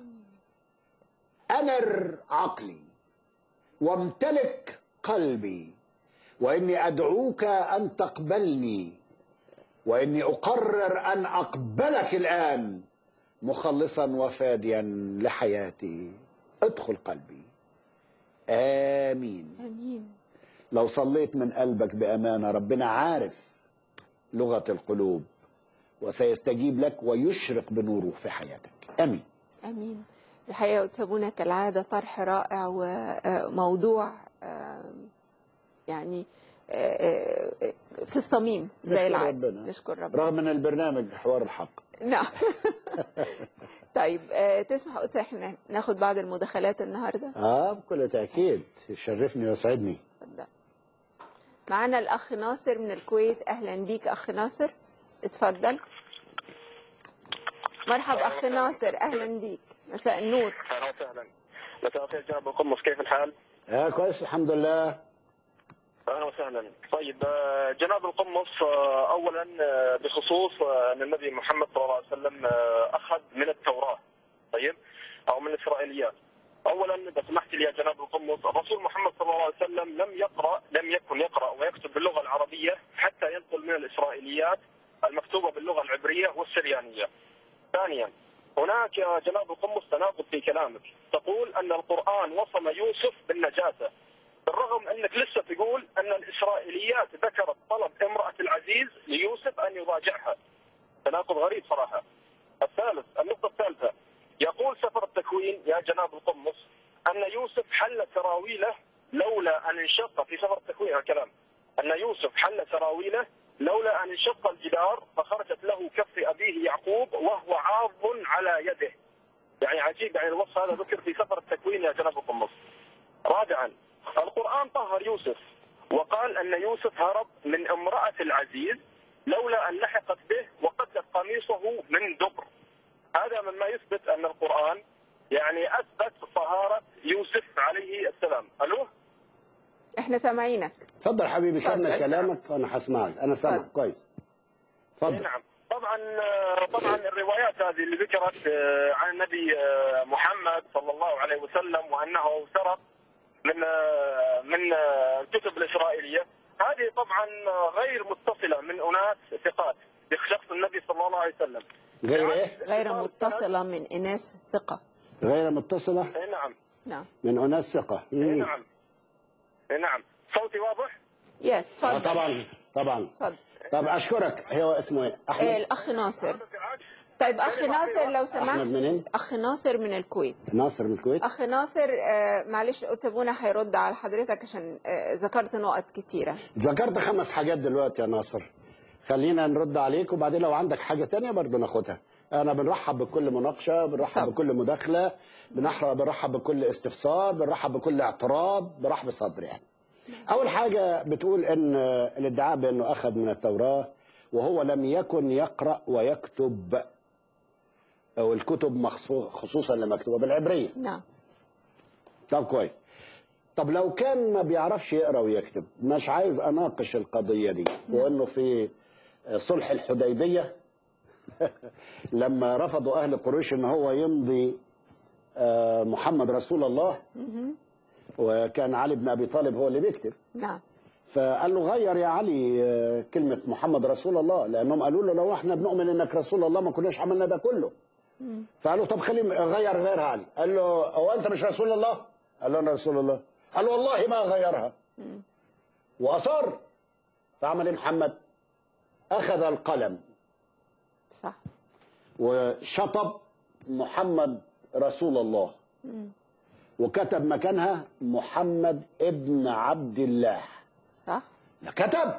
أنر عقلي وامتلك قلبي وإني أدعوك أن تقبلني وإني أقرر أن أقبلك الآن مخلصا وفاديا لحياتي ادخل قلبي آمين امين لو صليت من قلبك بأمانة ربنا عارف لغة القلوب وسيستجيب لك ويشرق بنوره في حياتك آمين امين الحقيقه وتسابونا كالعاده طرح رائع وموضوع يعني آه، آه، في الصميم زي نشكر العاده ربنا. نشكر ربنا رغم ان البرنامج حوار الحق نعم طيب آه، تسمح قدس احنا ناخد بعض المداخلات النهارده اه بكل تاكيد يشرفني ويسعدني اتفضل معانا الاخ ناصر من الكويت اهلا بيك اخ ناصر اتفضل مرحبا اخ ناصر اهلا بيك مساء النور اهلا وسهلا مساء الخير جناب القمص كيف الحال؟ اه كويس الحمد لله اهلا وسهلا طيب آه، جناب القمص آه، اولا آه، بخصوص آه، ان النبي محمد صلى الله عليه وسلم آه، اخذ من التوراه طيب او من الاسرائيليات اولا اذا سمحت لي يا جناب القمص الرسول محمد صلى الله عليه وسلم لم يقرا لم يكن يقرا ويكتب باللغه العربيه حتى ينقل من الاسرائيليات المكتوبه باللغه العبريه والسريانيه ثانيا هناك يا جناب القمص تناقض في كلامك تقول ان القران وصم يوسف بالنجاسه بالرغم انك لسه تقول ان الاسرائيليات ذكرت طلب امراه العزيز ليوسف ان يراجعها تناقض غريب صراحه الثالث النقطه الثالثه يقول سفر التكوين يا جناب القمص ان يوسف حل سراويله لولا ان انشق في سفر التكوين الكلام ان يوسف حل سراويله لولا ان انشق الجدار فخرجت له كف ابيه يعقوب وهو عاض على يده يعني عجيب يعني الوصف هذا ذكر في سفر التكوين يا جناب القمص رابعا القرآن طهر يوسف وقال أن يوسف هرب من امرأة العزيز لولا أن لحقت به وقدت قميصه من دبر هذا مما يثبت أن القرآن يعني أثبت طهارة يوسف عليه السلام ألو احنا سامعينك اتفضل حبيبي كمل اتفضل. كلامك وانا هسمعك انا سامعك اتفضل. كويس إيه اتفضل نعم طبعا طبعا الروايات هذه اللي ذكرت آه، عن النبي آه، محمد صلى الله عليه وسلم وانه سرق من آه، من آه، الكتب الاسرائيليه هذه طبعا غير متصله من اناس ثقات بشخص النبي صلى الله عليه وسلم غير ايه غير متصله من اناس ثقه غير متصله اي نعم نعم من اناس ثقه اي مم. نعم اي نعم صوتي واضح؟ يس آه اتفضل طبعا طبعا اتفضل طب اشكرك هو اسمه ايه آه، احمد الاخ ناصر طيب اخ ناصر لو سمحت احمد منين اخ ناصر من الكويت ناصر من الكويت اخ ناصر آه، معلش اتبونا هيرد على حضرتك عشان آه، ذكرت نقط كتيره ذكرت خمس حاجات دلوقتي يا ناصر خلينا نرد عليك وبعدين لو عندك حاجة تانية برضه ناخدها أنا بنرحب بكل مناقشة بنرحب طبعا. بكل مداخلة بنحر- بنرحب بكل استفسار بنرحب بكل اعتراض برحب صدر يعني أول حاجة بتقول إن الادعاء بأنه أخذ من التوراة وهو لم يكن يقرأ ويكتب أو الكتب مخصو- خصوصا اللي مكتوبة بالعبرية نعم طب كويس طب لو كان ما بيعرفش يقرا ويكتب مش عايز اناقش القضيه دي وانه في صلح الحديبيه لما رفضوا اهل قريش ان هو يمضي آه، محمد رسول الله وكان علي بن ابي طالب هو اللي بيكتب نعم فقال له غير يا علي آه، كلمه محمد رسول الله لانهم قالوا له لو احنا بنؤمن انك رسول الله ما كناش عملنا ده كله فقالوا طب خلي غير غيرها علي قال له هو انت مش رسول الله قال له انا رسول الله قال والله ما غيرها واصر فعمل ايه محمد اخذ القلم صح وشطب محمد رسول الله وكتب مكانها محمد ابن عبد الله صح ده كتب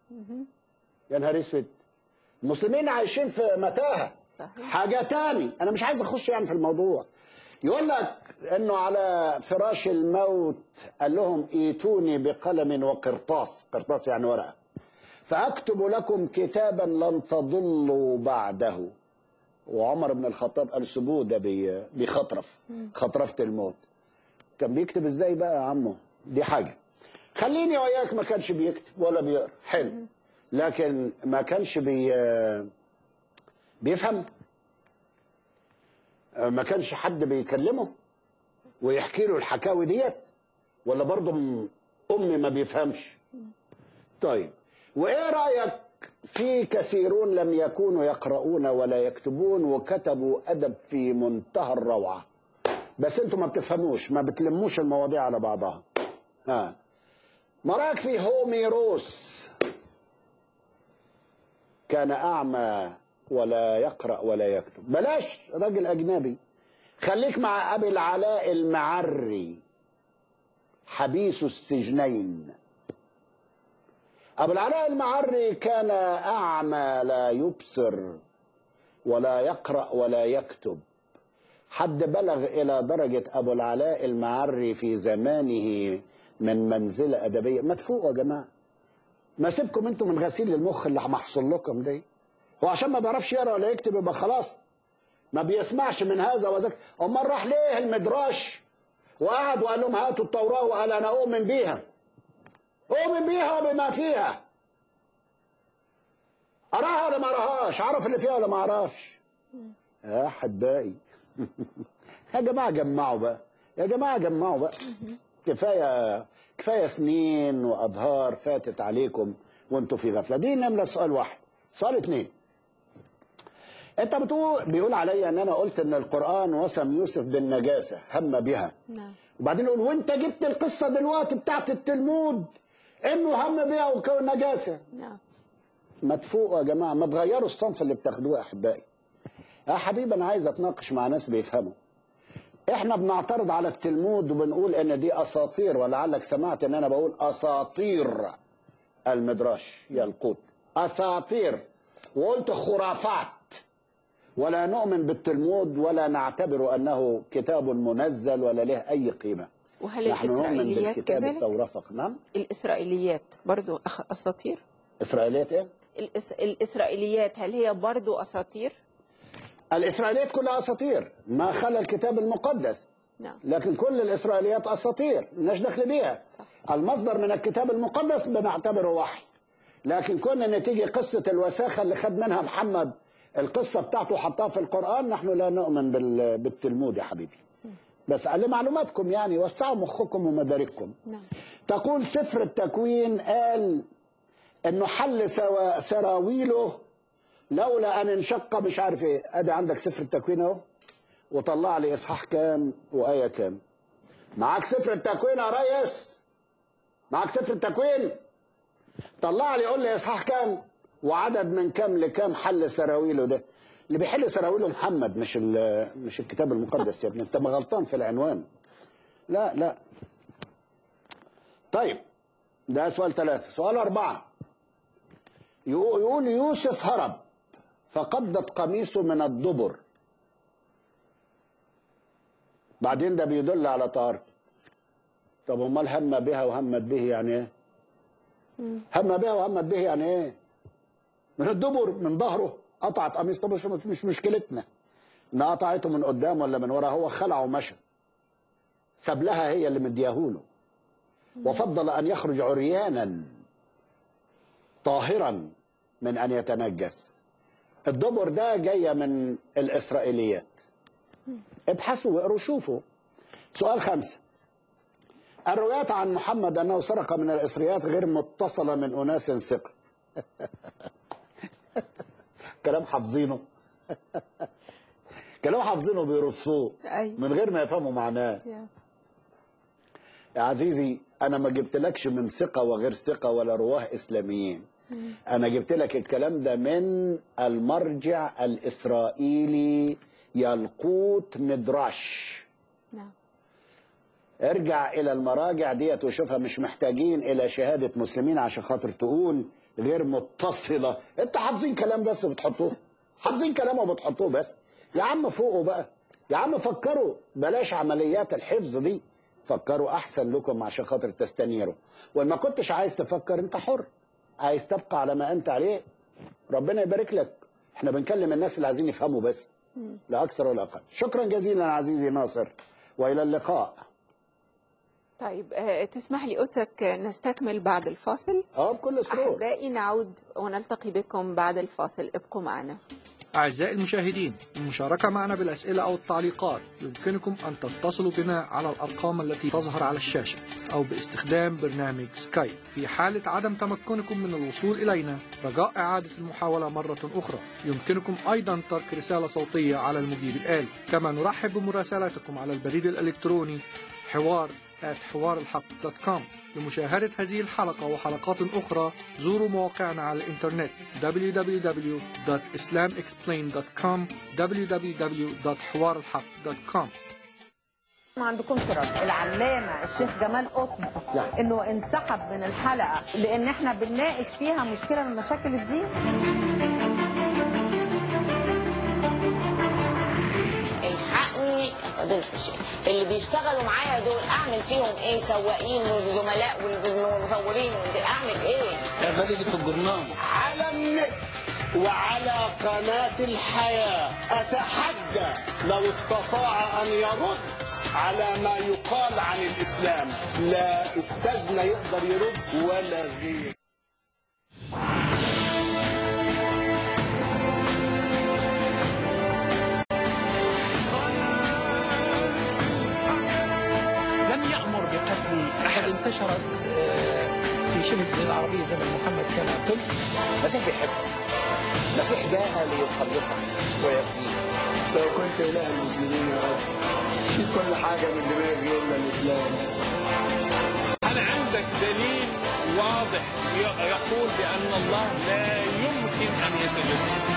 يا نهار اسود المسلمين عايشين في متاهه صحيح. حاجه تاني انا مش عايز اخش يعني في الموضوع يقول لك انه على فراش الموت قال لهم ايتوني بقلم وقرطاس قرطاس يعني ورقه فاكتب لكم كتابا لن تضلوا بعده وعمر بن الخطاب قال سيبوه ده بي- بيخطرف خطرفة الموت كان بيكتب ازاي بقى يا عمو دي حاجة خليني وياك ما كانش بيكتب ولا بيقرا حلو لكن ما كانش بي بيفهم ما كانش حد بيكلمه ويحكي له الحكاوي ديت ولا برضه م- امي ما بيفهمش طيب وايه رايك في كثيرون لم يكونوا يقرؤون ولا يكتبون وكتبوا ادب في منتهى الروعه بس انتوا ما بتفهموش ما بتلموش المواضيع على بعضها ها ما رايك في هوميروس كان اعمى ولا يقرا ولا يكتب بلاش راجل اجنبي خليك مع ابي العلاء المعري حبيس السجنين ابو العلاء المعري كان اعمى لا يبصر ولا يقرا ولا يكتب حد بلغ الى درجه ابو العلاء المعري في زمانه من منزله ادبيه ما تفوقوا يا جماعه ما سيبكم انتم من غسيل المخ اللي محصل لكم دي هو عشان ما بيعرفش يقرا ولا يكتب يبقى خلاص ما بيسمعش من هذا وذاك امال راح ليه المدراش وقعد وقال لهم هاتوا التوراه وقال انا اؤمن بيها اؤمن بيها وبما فيها اراها ولا ما اراهاش عرف اللي فيها ولا ما عرفش يا احبائي يا جماعه جمعوا بقى يا جماعه جمعوا بقى كفايه كفايه سنين واظهار فاتت عليكم وانتوا في غفله دي نمره سؤال واحد سؤال اتنين انت بتقول بيقول عليا ان انا قلت ان القران وسم يوسف بالنجاسه هم بها نعم وبعدين يقول وانت جبت القصه دلوقتي بتاعت التلمود انه هم بها وكون نجاسه نعم ما تفوقوا يا جماعه ما تغيروا الصنف اللي بتاخدوه يا احبائي يا حبيبي انا عايز اتناقش مع ناس بيفهموا احنا بنعترض على التلمود وبنقول ان دي اساطير ولعلك سمعت ان انا بقول اساطير المدراش يلقوت اساطير وقلت خرافات ولا نؤمن بالتلمود ولا نعتبر انه كتاب منزل ولا له اي قيمه وهل نحن نؤمن الإسرائيليات بالكتاب كذلك؟ التوراه فقط نعم الإسرائيليات برضو أخ- أساطير اسرائيليات ايه الإس... الإسرائيليات هل هي برضو أساطير؟ الإسرائيليات كلها أساطير ما خلى الكتاب المقدس نعم لكن كل الإسرائيليات أساطير مش دخل بيها صح. المصدر من الكتاب المقدس بنعتبره وحي لكن كنا ان تيجي قصة الوساخة اللي خد منها محمد القصة بتاعته حطها في القرآن نحن لا نؤمن بال- بالتلمود يا حبيبي بس لمعلوماتكم يعني وسعوا مخكم ومدارككم نعم تقول سفر التكوين قال انه حل سوا سراويله لولا ان انشق مش عارف ايه ادي عندك سفر التكوين اهو وطلع لي اصحاح كام وايه كام معاك سفر التكوين يا ريس معاك سفر التكوين طلع لي قول لي اصحاح كام وعدد من كام لكام حل سراويله ده اللي بيحل سراويله محمد مش ال- مش الكتاب المقدس يا ابني انت ما غلطان في العنوان لا لا طيب ده سؤال ثلاثة سؤال أربعة يقو- يقول يوسف هرب فقدت قميصه من الدبر بعدين ده بيدل على طهارته طب امال هم بها وهمت به يعني ايه هم بها وهمت به يعني ايه من الدبر من ظهره قطعت قميص طب مش, مش مشكلتنا ان قطعته من قدام ولا من ورا هو خلع ومشى ساب لها هي اللي مدياهوله وفضل ان يخرج عريانا طاهرا من ان يتنجس الدبر ده جايه من الاسرائيليات ابحثوا واقروا شوفوا سؤال خمسة الروايات عن محمد أنه سرق من الإسرائيليات غير متصلة من أناس ثقة كلام حافظينه كلام حافظينه بيرصوه أي من غير ما يفهموا معناه يا. يا عزيزي انا ما جبتلكش من ثقه وغير ثقه ولا رواه اسلاميين انا جبت لك الكلام ده من المرجع الاسرائيلي يلقوت مدراش نعم ارجع الى المراجع ديت وشوفها مش محتاجين الى شهاده مسلمين عشان خاطر تقول غير متصله انت حافظين كلام بس بتحطوه حافظين كلام وبتحطوه بس يا عم فوقوا بقى يا عم فكروا بلاش عمليات الحفظ دي فكروا احسن لكم عشان خاطر تستنيروا وان ما كنتش عايز تفكر انت حر عايز تبقى على ما انت عليه ربنا يبارك لك احنا بنكلم الناس اللي عايزين يفهموا بس لا اكثر ولا اقل شكرا جزيلا عزيزي ناصر والى اللقاء طيب آه، تسمح لي أوتك نستكمل بعد الفاصل اه بكل سرور أحبائي نعود ونلتقي بكم بعد الفاصل ابقوا معنا أعزائي المشاهدين المشاركة معنا بالأسئلة أو التعليقات يمكنكم أن تتصلوا بنا على الأرقام التي تظهر على الشاشة أو باستخدام برنامج سكايب في حالة عدم تمكنكم من الوصول إلينا رجاء إعادة المحاولة مرة أخرى يمكنكم أيضا ترك رسالة صوتية على المجيب الآلي كما نرحب بمراسلاتكم على البريد الإلكتروني حوار حوار الحق دوت كوم لمشاهدة هذه الحلقة وحلقات أخرى زوروا مواقعنا على الإنترنت www.islamexplained.com www.حوارالحق.com ما عندكمش رد العلامه الشيخ جمال قطب انه انسحب من الحلقه لان احنا بنناقش فيها مشكله من مشاكل الدين الحقني يا فضيلة الشيخ اللي بيشتغلوا معايا دول اعمل فيهم ايه سواقين وزملاء والمصورين اعمل ايه اعمل اللي في الجرنان على النت وعلى قناة الحياة أتحدى لو استطاع أن يرد على ما يقال عن الإسلام لا أستاذنا يقدر يرد ولا غير لم يأمر بقتل أحد انتشرت آه، في شبه الجزيرة العربية زمن محمد كما قلت المسيح بيحب المسيح جاء ليخلصك ويفديك لو كنت إله المسلمين يا رب شيل كل حاجة من دماغي إلا الإسلام هل عندك دليل واضح ي- يقول بأن الله لا يمكن أن يتجسد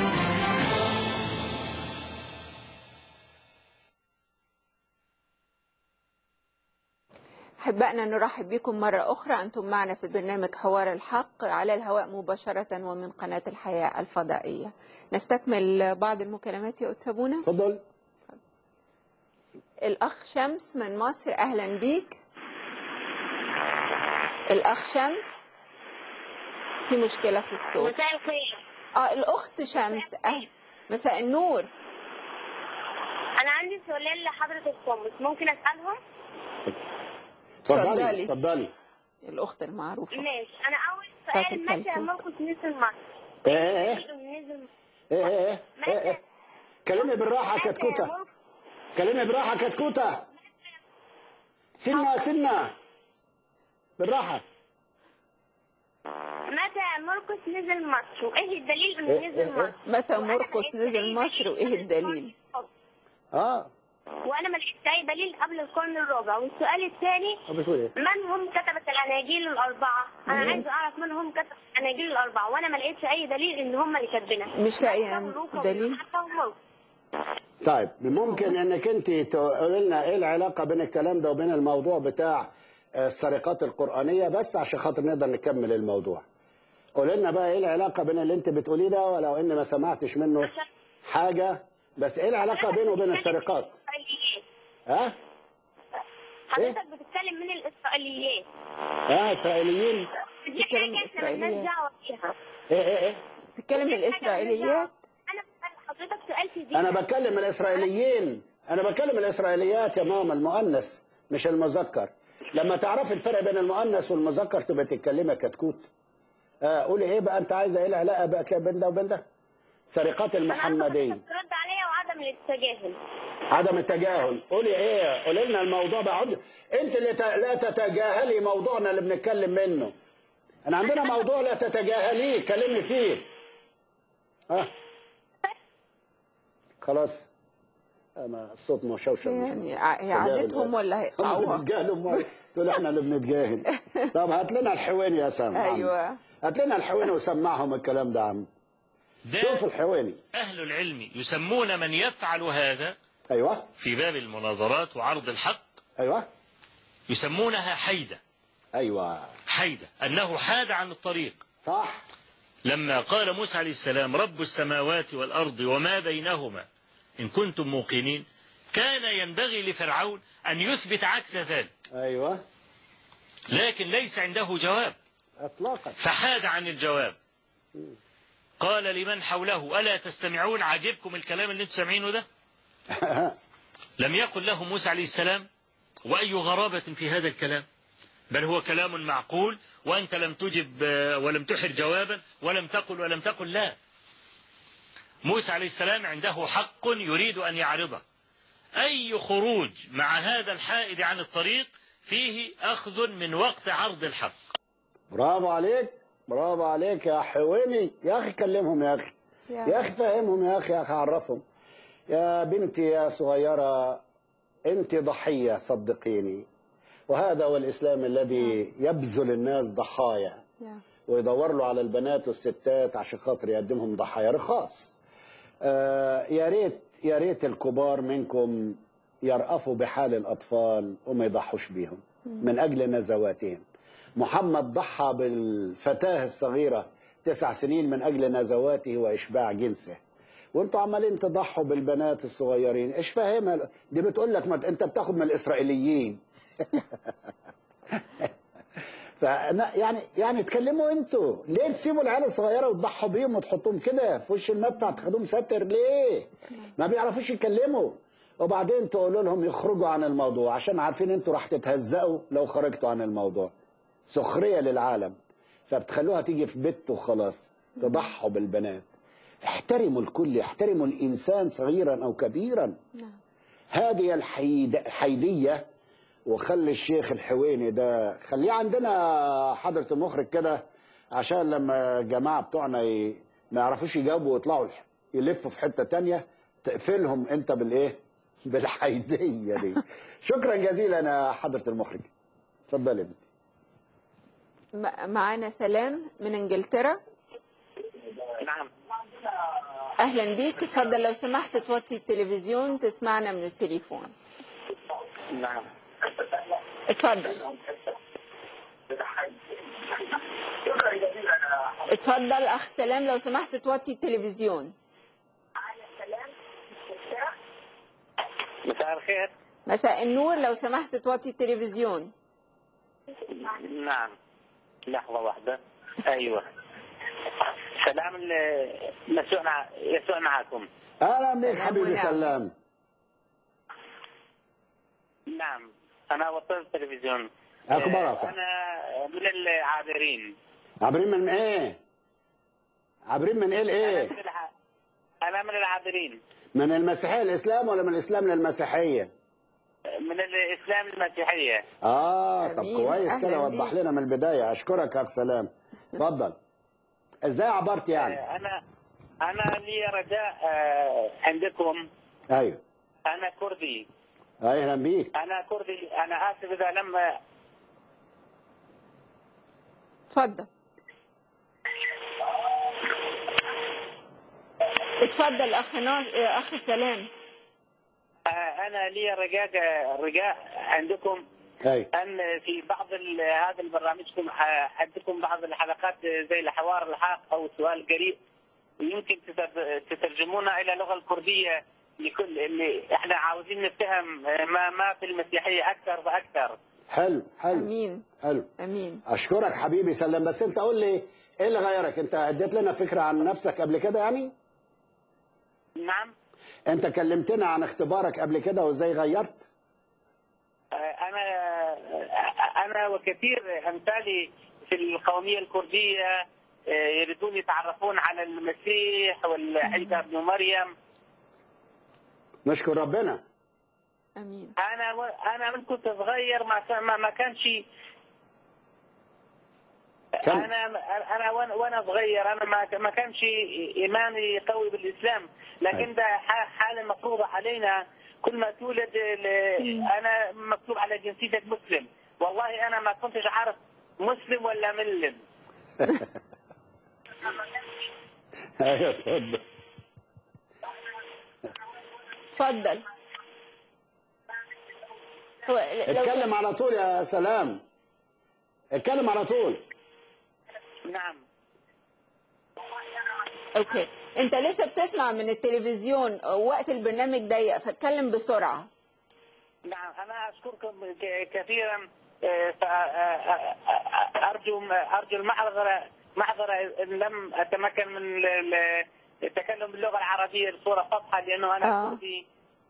أحبائنا نرحب بكم مرة أخرى أنتم معنا في البرنامج حوار الحق على الهواء مباشرة ومن قناة الحياة الفضائية نستكمل بعض المكالمات يا أتسابونا تفضل الأخ شمس من مصر أهلا بيك الأخ شمس في مشكلة في الصوت مساء الخير آه الأخت شمس أه مساء النور انا عندي سؤالين لحضرة القمص ممكن اسالهم اتفضلي. اتفضلي الأخت المعروفة ماشي انا اول بتاعت سؤال متى الكلتوت. مرقس نزل مصر إيه إيه نزل إيه إيه إيه إيه إيه كلمي بالراحة متى كتكوتة مرقس- كلمي بالراحة كتكوتة سنة سنة بالراحة متى مرقس نزل مصر وايه الدليل انه إيه، نزل إيه، إيه. مصر متى وأنا ما مرقس لقيتش نزل أي مصر دليل وإيه قبل الدليل؟ القرن اه وانا ما لقيتش اي دليل قبل القرن الرابع والسؤال الثاني طب بتقول ايه؟ من هم كتبة الاناجيل الاربعه انا مم. عايز اعرف من هم كتبة الاناجيل الاربعه وانا ما لقيتش اي دليل ان هم اللي كاتبينها مش لاقية لوقا دليل ومتى ومرقس. طيب ممكن انك انت تقول لنا ايه العلاقه بين الكلام ده وبين الموضوع بتاع السرقات القرانيه بس عشان خاطر نقدر نكمل الموضوع قول لنا بقى ايه العلاقه بين اللي انت بتقوليه ده ولو اني ما سمعتش منه حاجه بس ايه العلاقه بينه وبين السرقات الإسرائيليات. ها حضرتك بتتكلم من الاسرائيليات ها اسرائيليين دي بتتكلم حاجه احنا مالناش الإسرائيليات. دعوه بيها ايه ايه ايه تتكلم دي حاجة مالناش الإسرائيليات دعوة. انا بسال حضرتك سؤال في دي انا بتكلم الاسرائيليين انا بتكلم الاسرائيليات يا ماما المؤنث مش المذكر لما تعرفي الفرق بين المؤنث والمذكر تبقى تتكلمي كتكوت آه قولي ايه بقى انت عايزه ايه العلاقه بقى كده بين ده وبين ده سرقات المحمديه حضرتك ترد عليا وعدم التجاهل عدم التجاهل قولي ايه قولي لنا الموضوع بقى عد... انت اللي ت... لا تتجاهلي موضوعنا اللي بنتكلم منه انا عندنا موضوع لا تتجاهليه كلمي فيه ها خلاص اما الصوت مشوشر مش يعني ع- هي عادتهم ولا هم هيقطعوها بيتجاهلوا امال تقول احنا اللي بنتجاهل طب هات لنا الحويني يا سام عم. أيوة هات لنا الحويني وسمعهم الكلام ده عم شوف الحويني أهل العلم يسمون من يفعل هذا ايوه في باب المناظرات وعرض الحق ايوه يسمونها حيدة ايوه حيدة أنه حاد عن الطريق صح لما قال موسى عليه السلام رب السماوات والأرض وما بينهما إن كنتم موقنين كان ينبغي لفرعون أن يثبت عكس ذلك ايوه لكن ليس عنده جواب اطلاقا فحاد عن الجواب قال لمن حوله ألا تستمعون عجبكم الكلام اللي انتم سامعينه ده لم يقل له موسى عليه السلام وأي غرابة في هذا الكلام بل هو كلام معقول وأنت لم تجب آه، ولم تحر جوابا ولم تقل ولم تقل لا موسى عليه السلام عنده حق يريد أن يعرضه أي خروج مع هذا الحائد عن الطريق فيه أخذ من وقت عرض الحق برافو عليك برافو عليك يا حويني يا اخي كلمهم يا اخي يا اخي فهمهم يا اخي يا اخي عرفهم يا بنتي يا صغيرة انت ضحية صدقيني وهذا هو الاسلام الذي يبذل الناس ضحايا يا. ويدور له على البنات والستات عشان خاطر يقدمهم ضحايا رخاص آه يا ريت يا ريت الكبار منكم يرأفوا بحال الأطفال وما يضحوش بيهم من أجل نزواتهم محمد ضحى بالفتاة الصغيرة تسع سنين من أجل نزواته وإشباع جنسه وانتوا عمالين تضحوا بالبنات الصغيرين ايش فاهمها دي بتقول لك ما انت بتاخد من الاسرائيليين فأنا يعني يعني اتكلموا انتوا ليه تسيبوا العيال الصغيره وتضحوا بيهم وتحطوهم كده في وش المدفع تاخدوهم ساتر ليه؟ ما بيعرفوش يتكلموا وبعدين تقولوا لهم يخرجوا عن الموضوع عشان عارفين انتوا راح تتهزقوا لو خرجتوا عن الموضوع سخريه للعالم فبتخلوها تيجي في بيت وخلاص تضحوا بالبنات احترموا الكل احترموا الانسان صغيرا او كبيرا نعم. هذه الحيد... الحيديه وخلي الشيخ الحويني ده خليه عندنا حضرة المخرج كده عشان لما الجماعة بتوعنا ي... ما يعرفوش يجاوبوا ويطلعوا الح- يلفوا في حتة تانية تقفلهم انت بالايه بالحيدية دي شكرا جزيلا يا حضرة المخرج اتفضلي بنتي م- معانا سلام من انجلترا نعم اهلا بيك اتفضل لو سمحت توطي التلفزيون تسمعنا من التليفون نعم اتفضل اتفضل اخ سلام لو سمحت توطي التلفزيون مساء الخير مساء النور لو سمحت توطي التلفزيون نعم لحظة واحدة أيوة سلام ال- يسوع مع- يسوع معكم اهلا بك سلام حبيبي ونعم. سلام نعم أنا وصلت التلفزيون أخبارك؟ آه، أنا من العابرين عابرين من ايه عابرين من ايه لايه من الع- أنا من العابرين من المسيحية الاسلام ولا من الاسلام للمسيحية من الإسلام المسيحية اه طب أمين. كويس أهلاً كده وضح بيك. لنا من البداية اشكرك يا اخ سلام اتفضل ازاي عبرت يعني آه، أنا أنا لي رجاء آه، عندكم ايوه أنا كردي اهلا بيك أنا كردي أنا آسف إذا لم اتفضل اتفضل اخ ناص... اخ سلام آه، أنا لي رجاء رجاء عندكم ايوه أن في بعض ال- هذا البرنامجكم آه، عندكم بعض الحلقات زي الحوار الحاق أو سؤال قريب يمكن تتر- تترجمونها إلى اللغة الكردية لكل اللي احنا عاوزين نفهم آه، ما ما في المسيحية أكثر فأكثر حلو حلو امين حلو امين اشكرك حبيبي سلام بس انت قول لي ايه اللي غيرك انت اديت لنا فكرة عن نفسك قبل كده يعني نعم انت كلمتنا عن اختبارك قبل كده وازاي غيرت آه، أنا آه، أنا وكثير أمثالي في القومية الكردية آه، يريدون يتعرفون على المسيح والعيسى ابن مريم نشكر ربنا امين انا و... انا من كنت صغير ما كان- ما, ما كانش كم؟ انا انا وانا وانا صغير انا ما ما كانش ايماني قوي بالاسلام لكن ده ح- حاله مفروضه علينا كل ما تولد ال- انا مكتوب على جنسيتك مسلم والله انا ما كنتش عارف مسلم ولا ملم ايوه اتفضل اتفضل هو لو اتكلم على طول يا سلام اتكلم على طول نعم اوكي انت لسه بتسمع من التلفزيون وقت البرنامج ضيق فاتكلم بسرعه نعم أنا أشكركم ك- كثيرا آه، ف- آه، آه، أرجو أرجو المعذرة معذرة إن لم أتمكن من ال- ال- التكلم باللغة العربية بصورة فصحى لأنه أنا آه. كردي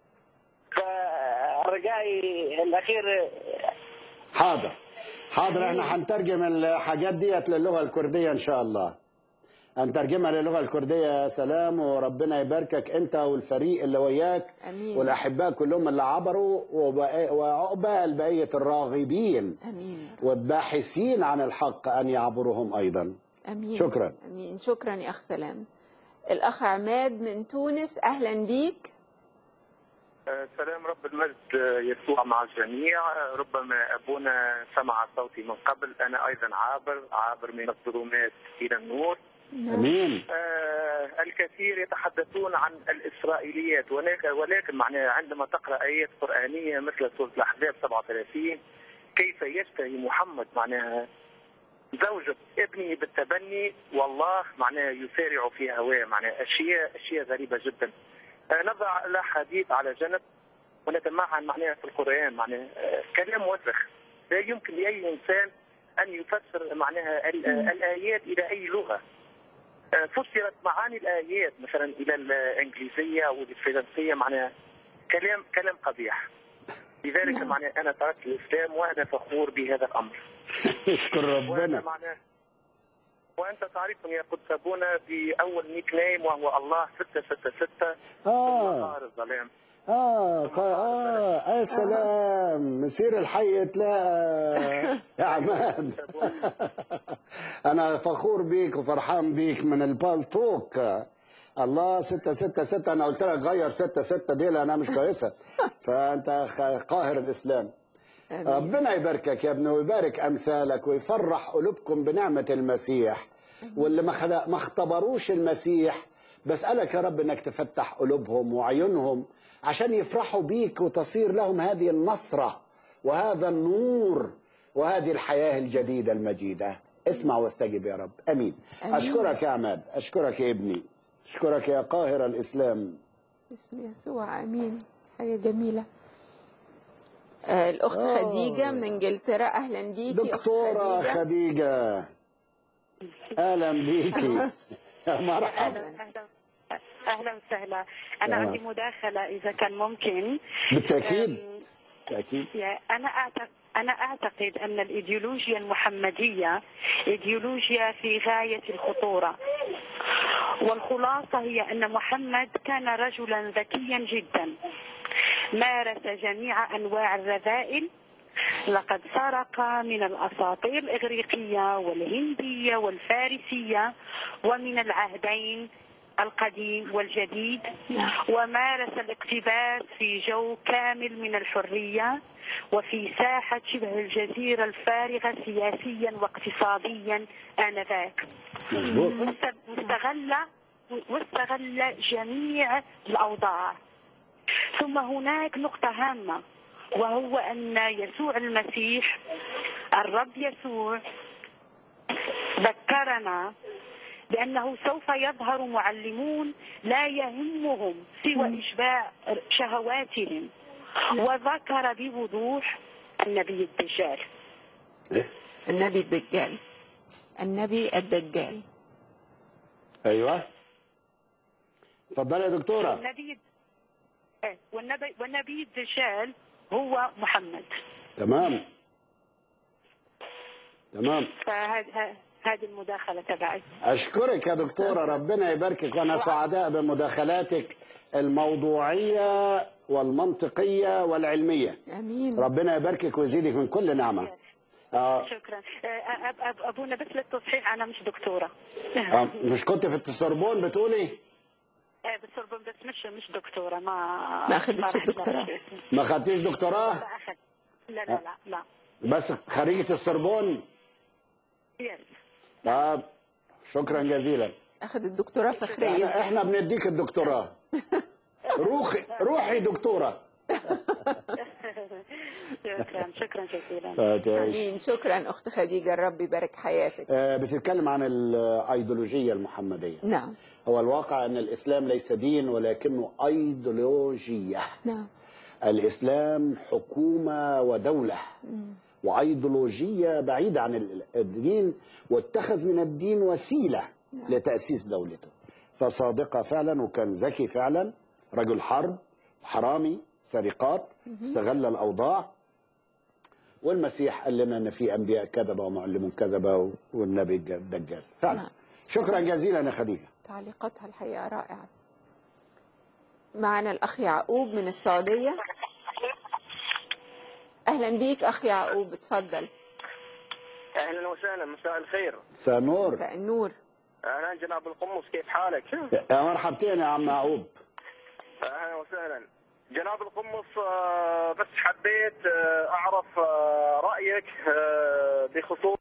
فرجائي الأخير حاضر حاضر احنا هنترجم الحاجات ديت للغه الكرديه ان شاء الله هنترجمها للغه الكرديه يا سلام وربنا يباركك انت والفريق اللي وياك امين والاحباء كلهم اللي عبروا وبقى- وعقبال بقيه الراغبين امين والباحثين عن الحق ان يعبرهم ايضا امين شكراً. امين شكرا يا اخ سلام الاخ عماد من تونس اهلا بيك سلام رب المجد يسوع مع الجميع ربما أبونا سمع صوتي من قبل أنا أيضا عابر عابر من الظلمات إلى النور امين آه الكثير يتحدثون عن الإسرائيليات ولكن, ولكن معناها عندما تقرأ آيات قرآنية مثل سورة الأحزاب 37 كيف يشتهي محمد معناها زوجة ابنه بالتبني والله معناها يسارع في هواه معناها أشياء أشياء غريبة جدا آه، نضع الأحاديث على جنب ونتمعن معناها في القرآن معناها آه، كلام وسخ لا يمكن لأي إنسان أن يفسر معناها ال- آه، الآيات إلى أي لغة آه، فسرت معاني الآيات مثلا إلى الإنجليزية أو الفرنسية معناها كلام كلام قبيح لذلك معناها أنا تركت الإسلام وأنا فخور بهذا الأمر نشكر وأنا ربنا معناه وأنت تعرفني يا قدس أبونا بأول نيك نيم وهو الله 666 اه نهار الظلام اه قا- اه يا سلام مسير الحي تلاقى يا عماد انا فخور بيك وفرحان بيك من البالتوك الله ستة ستة ستة أنا قلت لك غير ستة ستة دي لأنها مش كويسة فأنت خ- قاهر الإسلام امين ربنا يباركك يا ابني ويبارك امثالك ويفرح قلوبكم بنعمه المسيح واللي ما خد- ما اختبروش المسيح بسالك يا رب انك تفتح قلوبهم وعيونهم عشان يفرحوا بيك وتصير لهم هذه النصره وهذا النور وهذه الحياه الجديده المجيده اسمع واستجب يا رب امين, آمين. اشكرك يا عماد اشكرك يا ابني اشكرك يا قاهر الاسلام باسم يسوع امين حاجه جميله آه الاخت آه. خديجه من انجلترا اهلا بيكي أخت دكتوره خديجة. خديجه اهلا بيكي يا مرحبا اهلا اهلا وسهلا انا آه. عندي مداخله اذا كان ممكن بالتاكيد أم، بالتاكيد يا- انا اعتقد انا اعتقد ان الايديولوجيا المحمديه ايديولوجيا في غايه الخطوره والخلاصه هي ان محمد كان رجلا ذكيا جدا مارس جميع انواع الرذائل لقد سرق من الاساطير الاغريقيه والهنديه والفارسيه ومن العهدين القديم والجديد ومارس الاقتباس في جو كامل من الحريه وفي ساحه شبه الجزيره الفارغه سياسيا واقتصاديا انذاك مظبوط واست- واستغل واستغل جميع الاوضاع ثم هناك نقطة هامة وهو أن يسوع المسيح الرب يسوع ذكرنا بأنه سوف يظهر معلمون لا يهمهم سوى إشباع شهواتهم وذكر بوضوح النبي الدجال إيه؟ النبي الدجال النبي الدجال ايوه اتفضلي يا دكتوره النبي إيه، والنبي والنبي الدجال هو محمد تمام تمام فهذه هذه المداخلة تبعي اشكرك يا دكتوره ربنا يباركك وانا سعداء بمداخلاتك الموضوعيه والمنطقيه والعلميه امين ربنا يباركك ويزيدك من كل نعمه آه شكرا آه، أب أب أبونا بس للتصحيح أنا مش دكتورة آه مش كنت في السوربون بتقولي آه، بالسوربون بس مش مش دكتورة ما ما أخدتش رحت الدكتوراه. لها. ما خدتيش دكتوراه لا أخذ لا لا لا لا بس خريجه السوربون يس طب شكرا جزيلا اخذ الدكتوراه فخريه احنا, احنا بنديك الدكتوراه روحي روحي دكتوره شكرا شكرا جزيلا فتعيش. امين شكرا اخت خديجه الرب يبارك حياتك آه، بتتكلم عن الايديولوجيه المحمديه نعم هو الواقع ان الاسلام ليس دين ولكنه ايديولوجيه نعم الاسلام حكومه ودوله وايديولوجيه بعيده عن ال- الدين واتخذ من الدين وسيله لتاسيس دولته فصادقه فعلا وكان ذكي فعلا رجل حرب حرامي سرقات استغل الاوضاع والمسيح قال لنا ان في انبياء كذبه ومعلمون كذبه والنبي الدجال فعلا نعم. شكرا جزيلا يا خديجه تعليقاتها الحقيقة رائعة معنا الأخ يعقوب من السعودية أهلا بيك أخ يعقوب اتفضل اهلا وسهلا مساء الخير سنور مساء النور اهلا جناب القمص كيف حالك؟ يا مرحبتين يا عم يعقوب اهلا وسهلا جناب القمص آه، بس حبيت آه، اعرف آه، رايك آه، بخصوص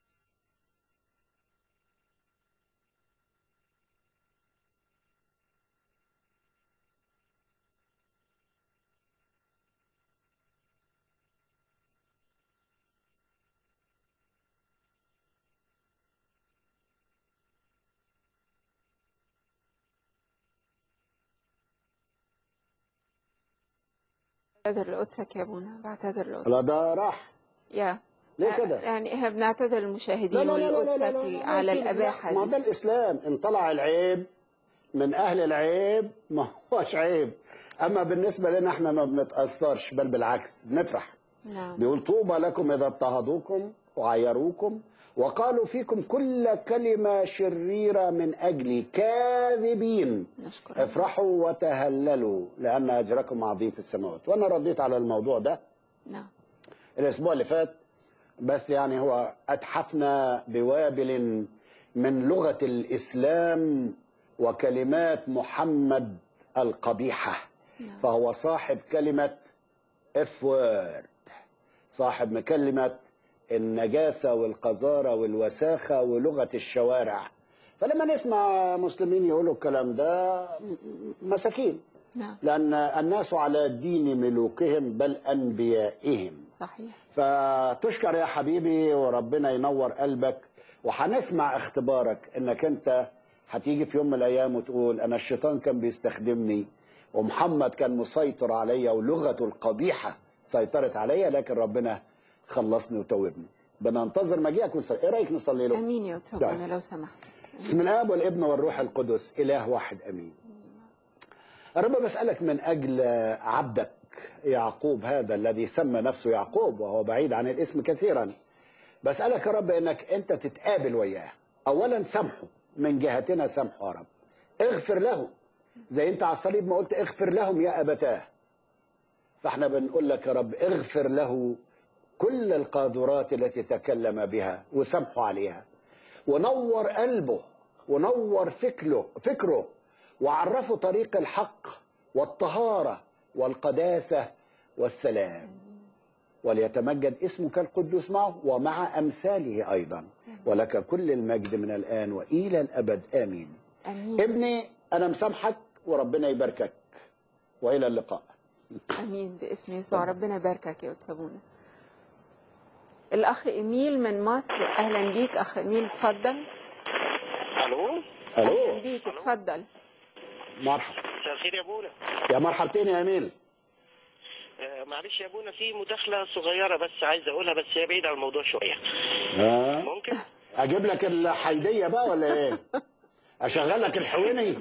بعتذر لقدسك يا ابونا بعتذر لقدسك لا ده راح يا ليه كده؟ يعني احنا بنعتذر لا للمشاهدين لا لا لا لا ولقدسك لا لا على لا الأباحة ما دي ده الاسلام ان طلع العيب من اهل العيب ما هوش عيب اما بالنسبه لنا احنا ما بنتاثرش بل بالعكس بنفرح نعم بيقول طوبى لكم اذا اضطهدوكم وعيروكم وقالوا فيكم كل كلمه شريره من اجلي كاذبين نشكر افرحوا وتهللوا لان اجركم عظيم في السماوات وانا رديت على الموضوع ده نعم الاسبوع اللي فات بس يعني هو اتحفنا بوابل من لغه الاسلام وكلمات محمد القبيحه فهو صاحب كلمه اف وورد صاحب كلمه النجاسه والقذاره والوساخه ولغه الشوارع فلما نسمع مسلمين يقولوا الكلام ده مساكين نعم لان الناس على دين ملوكهم بل انبيائهم صحيح فتشكر يا حبيبي وربنا ينور قلبك وهنسمع اختبارك انك انت هتيجي في يوم من الايام وتقول انا الشيطان كان بيستخدمني ومحمد كان مسيطر عليا ولغته القبيحه سيطرت عليا لكن ربنا خلصني وتوبني بننتظر مجيئك ونصلي ايه رايك نصلي له امين يا استاذ ابونا لو سمحت بسم الاب والابن والروح القدس اله واحد امين يا رب بسالك من اجل عبدك يعقوب هذا الذي سمى نفسه يعقوب وهو بعيد عن الاسم كثيرا بسالك يا رب انك انت تتقابل وياه اولا سامحه من جهتنا سامحه يا رب اغفر له زي انت على الصليب ما قلت اغفر لهم يا ابتاه فاحنا بنقول لك يا رب اغفر له كل القاذورات التي تكلم بها وسامحه عليها ونور قلبه ونور فكره فكره وعرفه طريق الحق والطهارة والقداسة والسلام وليتمجد اسمك القدوس معه ومع أمثاله أيضا ولك كل المجد من الآن وإلى الأبد آمين امين ابني أنا مسامحك وربنا يباركك وإلى اللقاء امين باسم يسوع ربنا يباركك يا استاذ ابونا الاخ ايميل من مصر اهلا بيك اخ ايميل اتفضل الو اهلا ألو بيك اتفضل مرحبا مساء الخير يا ابونا يا مرحبتين يا أميل آه، معلش يا ابونا في مداخله صغيره بس عايز اقولها بس هي بعيده عن الموضوع شويه ها ممكن أجيب لك الحيدية بقى ولا إيه؟ أشغل لك الحويني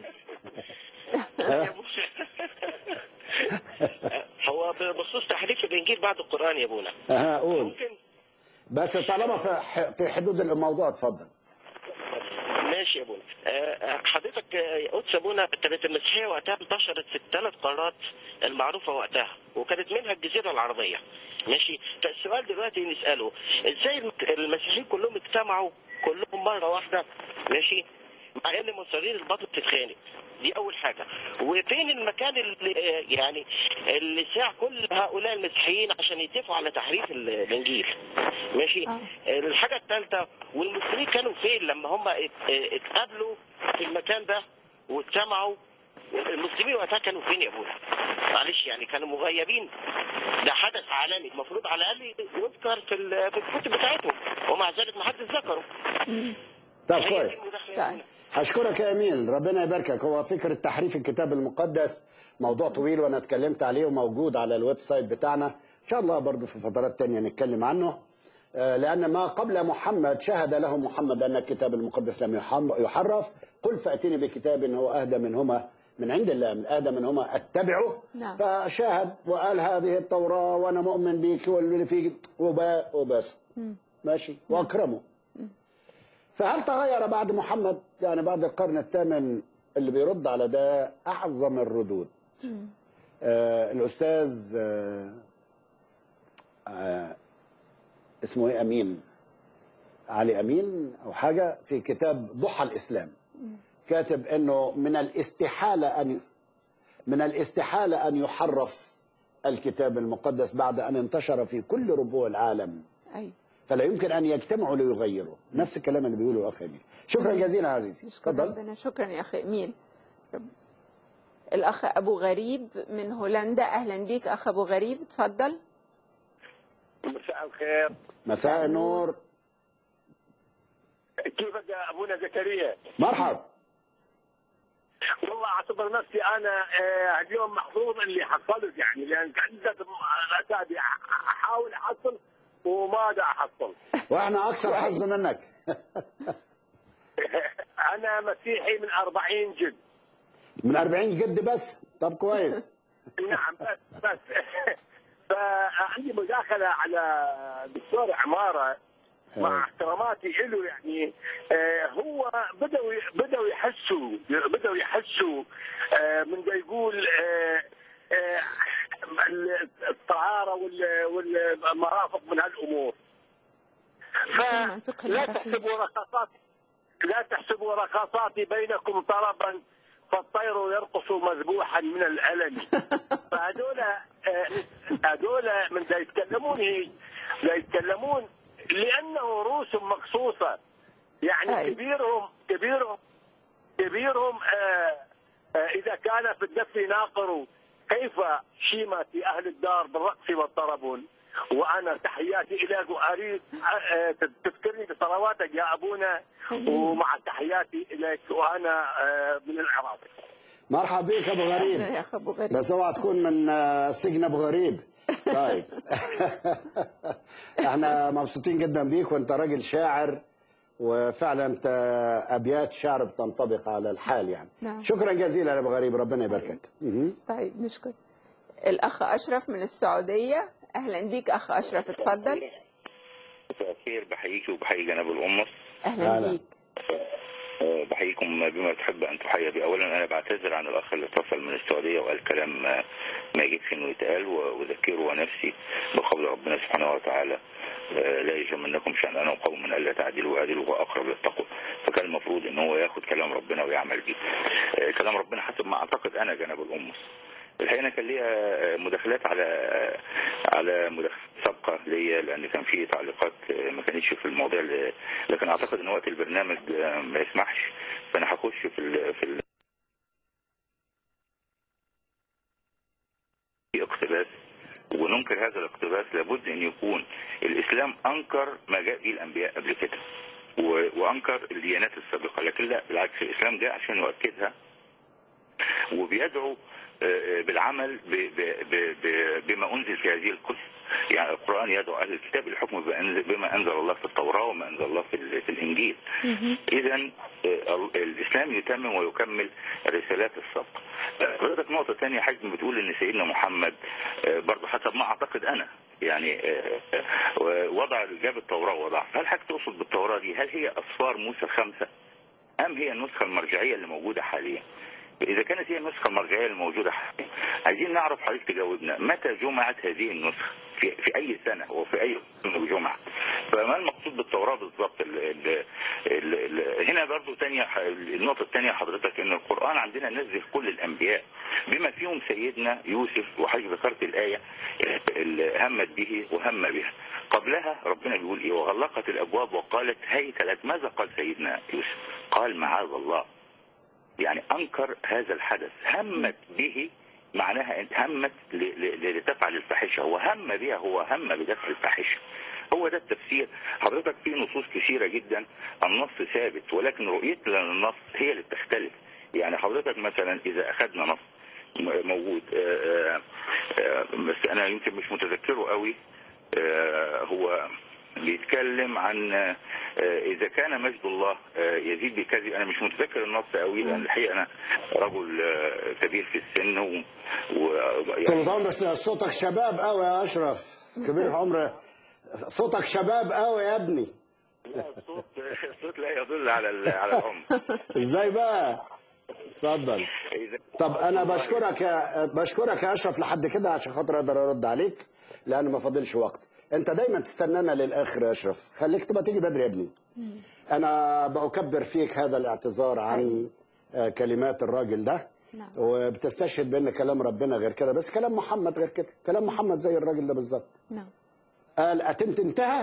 هو بخصوص تحريف الانجيل بعد القران يا ابونا ها قول ممكن بس طالما في ح- في حدود الموضوع اتفضل ماشي يا ابونا آه، حضرتك آه، قدس ابونا كانت المسيحيه وقتها انتشرت في الثلاث قارات المعروفه وقتها وكانت منها الجزيره العربيه ماشي فالسؤال دلوقتي نساله ازاي المسيحيين كلهم اجتمعوا كلهم مره واحده ماشي مع ان مصارير البطن بتتخانق دي اول حاجه وفين المكان اللي آه، يعني اللي ساع كل هؤلاء المسيحيين عشان يتفقوا على تحريف ال- الانجيل ماشي آه. الحاجه الثالثه والمسلمين كانوا فين لما هم ات- اتقابلوا في المكان ده واجتمعوا المسلمين وقتها كانوا فين يا ابونا؟ معلش يعني كانوا مغيبين ده حدث عالمي المفروض على الاقل يذكر في ال- في الكتب بتاعتهم ومع ذلك ما حدش ذكره طب هي دي كويس المداخلة يا طيب. أبونا. اشكرك يا اميل ربنا يباركك هو فكره تحريف الكتاب المقدس موضوع طويل وانا اتكلمت عليه وموجود على الويب سايت بتاعنا ان شاء الله برضو في فترات تانية نتكلم عنه آه، لأن ما قبل محمد شهد له محمد أن الكتاب المقدس لم يحم- يحرف قل فأتني بكتاب هو أهدى منهما من عند الله من أهدى منهما أتبعه نعم. فشاهد وقال هذه التوراة وأنا مؤمن بك واللي فيك وب- وبس ماشي وأكرمه فهل تغير بعد محمد يعني بعد القرن الثامن اللي بيرد على ده أعظم الردود آه الأستاذ آه آه اسمه ايه امين علي امين او حاجه في كتاب ضحى الاسلام كاتب انه من الاستحاله ان من الاستحاله ان يحرف الكتاب المقدس بعد ان انتشر في كل ربوع العالم أيوة فلا يمكن ان يجتمعوا ليغيروا نفس الكلام اللي بيقوله الاخ امين شكرا جزيلا عزيزي نشكر اتفضل ربنا شكرا يا أخي إميل رب. الأخ أبو غريب من هولندا أهلا بيك أخ أبو غريب اتفضل مساء الخير مساء النور كيفك يا ابونا زكريا؟ مرحب والله اعتبر نفسي انا آه، اليوم محظوظ اللي حصلت يعني لان عدة اسابيع احاول احصل وما دا احصل. واحنا اكثر حظ منك انا مسيحي من 40 جد. من 40 جد بس طب كويس نعم بس بس فعندي مداخله على دكتور عماره مع احتراماتي له يعني آه، هو بدأوا بدأوا يحسوا بدأوا يحسوا آه، من ده يقول آه، آه، الطهارة وال- والمرافق من هالأمور فلا تحسبوا رخصات لا تحسبوا رخصاتي بينكم طربا فالطير يرقص مذبوحا من الألم فهذول آه، هذول من ذا يتكلمون هي لا يتكلمون لأنه رؤوس مقصوصة يعني أي. كبيرهم كبيرهم كبيرهم آه آه إذا كان في الدف ناقر كيف شيمة أهل الدار بالرقص والطرب وأنا تحياتي إليك وأريد آه، تذكرني بصلواتك يا أبونا ومع تحياتي إليك وأنا آه، من العراق مرحب بك ابو غريب يا أخ أبو غريب بس اوعى تكون من آه، سجن ابو غريب طيب احنا مبسوطين جدا بيك وانت راجل شاعر وفعلا انت ابيات شعر بتنطبق على الحال يعني نعم. شكرا جزيلا يا ابو غريب ربنا يباركك مهم. طيب نشكر الأخ أشرف من السعودية أهلا بيك أخ أشرف اتفضل مساء الخير بحييك وبحيي جناب الأمة أهلا أهلا. بيك آه، بحييكم بما تحب أن تحيى به أولا أنا بعتذر عن الأخ اللي اتصل من السعودية وقال كلام آه، ما يجبش إنه يتقال وأذكره ونفسي بقول ربنا سبحانه وتعالى آه، لا يجرمنكم شأننا وقوم من ألا تعدلوا وأعدلوا هو أقرب للتقوى فكان المفروض إن هو ياخد كلام ربنا ويعمل بيه آه، كلام ربنا حسب ما أعتقد أنا جناب الأمة الحقيقه أنا كان ليا مداخلات على على مداخلات سابقه ليا لان كان في تعليقات ما كانتش في المواضيع اللي- لكن اعتقد ان وقت البرنامج ما يسمحش فانا هخش في ال في ال في اقتباس وننكر هذا الاقتباس لابد ان يكون الاسلام انكر ما جاء به الانبياء قبل كده و- وانكر الديانات السابقه لكن لا بالعكس الاسلام جاء عشان يؤكدها وبيدعو آه، بالعمل ب- ب- ب- ب- بما انزل في هذه الكتب يعني القران يدعو اهل الكتاب للحكم بأنزل- بما انزل الله في التوراه وما انزل الله في ال- في الانجيل اذا الاسلام يتمم ويكمل الرسالات السابقه حضرتك نقطه ثانيه حجم بتقول ان سيدنا محمد آه، برضه حسب ما اعتقد انا يعني آه، آه، وضع جاب التوراه وضع هل حضرتك تقصد بالتوراه دي هل هي اصفار موسى الخمسه ام هي النسخه المرجعيه اللي موجوده حاليا إذا كانت هي النسخة المرجعية الموجودة حاليا عايزين نعرف حضرتك تجاوبنا متى جمعت هذه النسخة في, في أي سنة وفي أي سنة جمعة فما المقصود بالتوراة بالضبط ال ال ال ال هنا برضو تانية ح- النقطة الثانية حضرتك إن القرآن عندنا نزل كل الأنبياء بما فيهم سيدنا يوسف وحضرتك ذكرت الآية اللي همت به وهم بها قبلها ربنا بيقول إيه وغلقت الأبواب وقالت هيت لك ماذا قال سيدنا يوسف قال معاذ الله يعني انكر هذا الحدث همت به معناها إن همت ل- ل- لتفعل الفاحشه هو هم بها هو هم بدفع الفاحشه هو ده التفسير حضرتك في نصوص كثيره جدا النص ثابت ولكن رؤيتنا للنص هي اللي بتختلف يعني حضرتك مثلا اذا اخذنا نص م- موجود آه، آه، آه، بس انا يمكن مش متذكره قوي آه، هو بيتكلم عن آه، اذا كان مجد الله آه، يزيد بكذب انا مش متذكر النص قوي لان الحقيقه انا رجل آه، كبير في السن و, و... يعني سلطان بس صوتك شباب قوي يا اشرف كبير عمر صوتك شباب قوي يا ابني الصوت الصوت لا يدل على ال- على العمر ازاي بقى اتفضل إذا- طب انا بشكرك يا بشكرك يا اشرف لحد كده عشان خاطر اقدر ارد عليك لان ما فاضلش وقت انت دايما تستنانا للاخر يا اشرف خليك تبقى تيجي بدري يا ابني انا بكبر فيك هذا الاعتذار عن آه، كلمات الراجل ده نعم. وبتستشهد بان كلام ربنا غير كده بس كلام محمد غير كده كلام محمد زي الراجل ده بالظبط نعم قال اتمت انتهى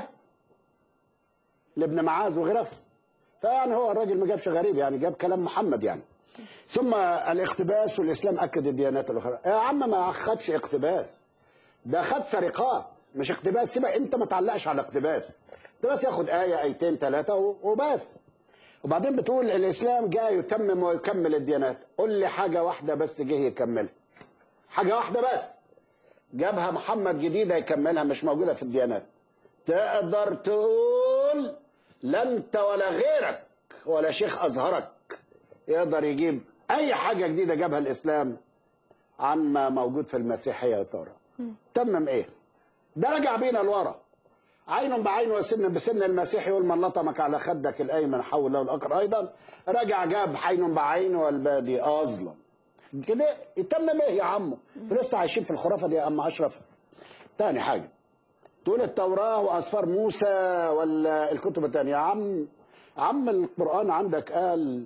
لابن معاذ وغرف فيعني هو الراجل ما جابش غريب يعني جاب كلام محمد يعني ثم الاقتباس والاسلام اكد الديانات الاخرى يا عم ما خدش اقتباس ده خد سرقات مش اقتباس سيبك انت ما تعلقش على اقتباس ده بس ياخد ايه ايتين ثلاثه وبس وبعدين بتقول الاسلام جاء يتمم ويكمل الديانات قول لي حاجه واحده بس جه يكملها حاجه واحده بس جابها محمد جديده يكملها مش موجوده في الديانات تقدر تقول لا انت ولا غيرك ولا شيخ ازهرك يقدر يجيب اي حاجه جديده جابها الاسلام عن ما موجود في المسيحيه والتوراه تمم ايه ده رجع بينا لورا عين بعين وسن بسن المسيح يقول من لطمك على خدك الايمن حول له الاخر ايضا رجع جاب عين بعين والبادي اظلم كده يتمم ايه يا عمو انتوا لسه عايشين في الخرافه دي يا ام اشرف تاني حاجه تقول التوراه واسفار موسى ولا الكتب الثانيه يا عم عم القران عندك قال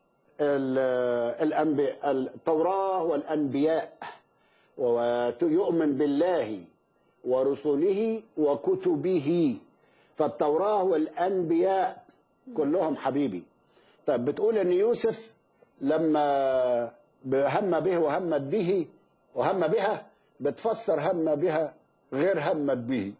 ال- الانبياء التوراه والانبياء ويؤمن بالله ورسله وكتبه فالتوراه والانبياء كلهم حبيبي طيب بتقول ان يوسف لما هم به وهمت به وهم بها بتفسر هم بها غير همت به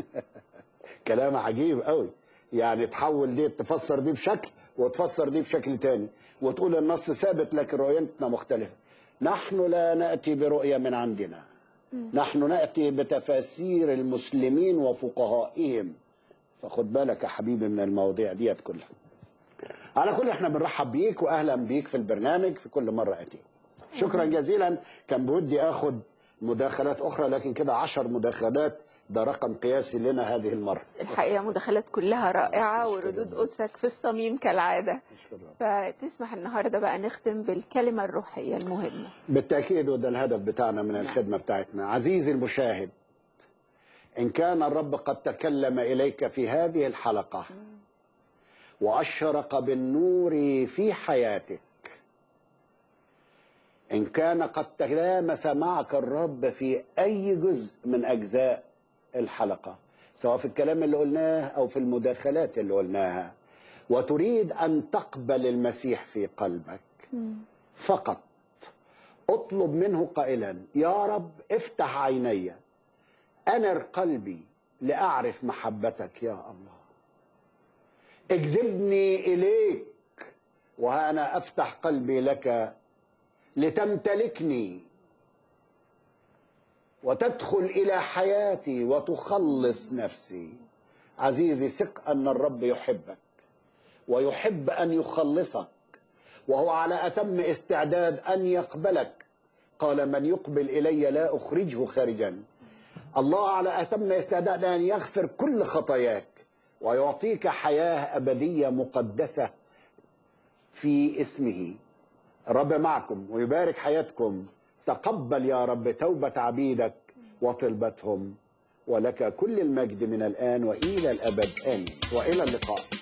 كلام عجيب قوي يعني تحول دي تفسر دي بشكل وتفسر دي بشكل تاني وتقول النص ثابت لكن رؤيتنا مختلفة نحن لا نأتي برؤية من عندنا نحن نأتي بتفاسير المسلمين وفقهائهم فخد بالك يا حبيبي من المواضيع ديت كلها على كل احنا بنرحب بيك واهلا بيك في البرنامج في كل مره اتي شكرا جزيلا كان بودي اخد مداخلات اخرى لكن كده عشر مداخلات ده رقم قياسي لنا هذه المره الحقيقة مداخلات كلها رائعة وردود قدسك في الصميم كالعادة فتسمح النهاردة بقى نختم بالكلمة الروحية المهمة بالتاكيد وده الهدف بتاعنا من الخدمه بتاعتنا عزيزي المشاهد ان كان الرب قد تكلم اليك في هذه الحلقه واشرق بالنور في حياتك ان كان قد تلامس معك الرب في اي جزء من اجزاء الحلقه سواء في الكلام اللي قلناه او في المداخلات اللي قلناها وتريد ان تقبل المسيح في قلبك فقط اطلب منه قائلا يا رب افتح عيني انر قلبي لاعرف محبتك يا الله اجذبني اليك وانا افتح قلبي لك لتمتلكني وتدخل الى حياتي وتخلص نفسي عزيزي ثق ان الرب يحبك ويحب ان يخلصك وهو على اتم استعداد ان يقبلك قال من يقبل الي لا اخرجه خارجا الله على اتم استعداد ان يغفر كل خطاياك ويعطيك حياه ابديه مقدسه في اسمه الرب معكم ويبارك حياتكم تقبل يا رب توبه عبيدك وطلبتهم ولك كل المجد من الان والى الابد امين والى اللقاء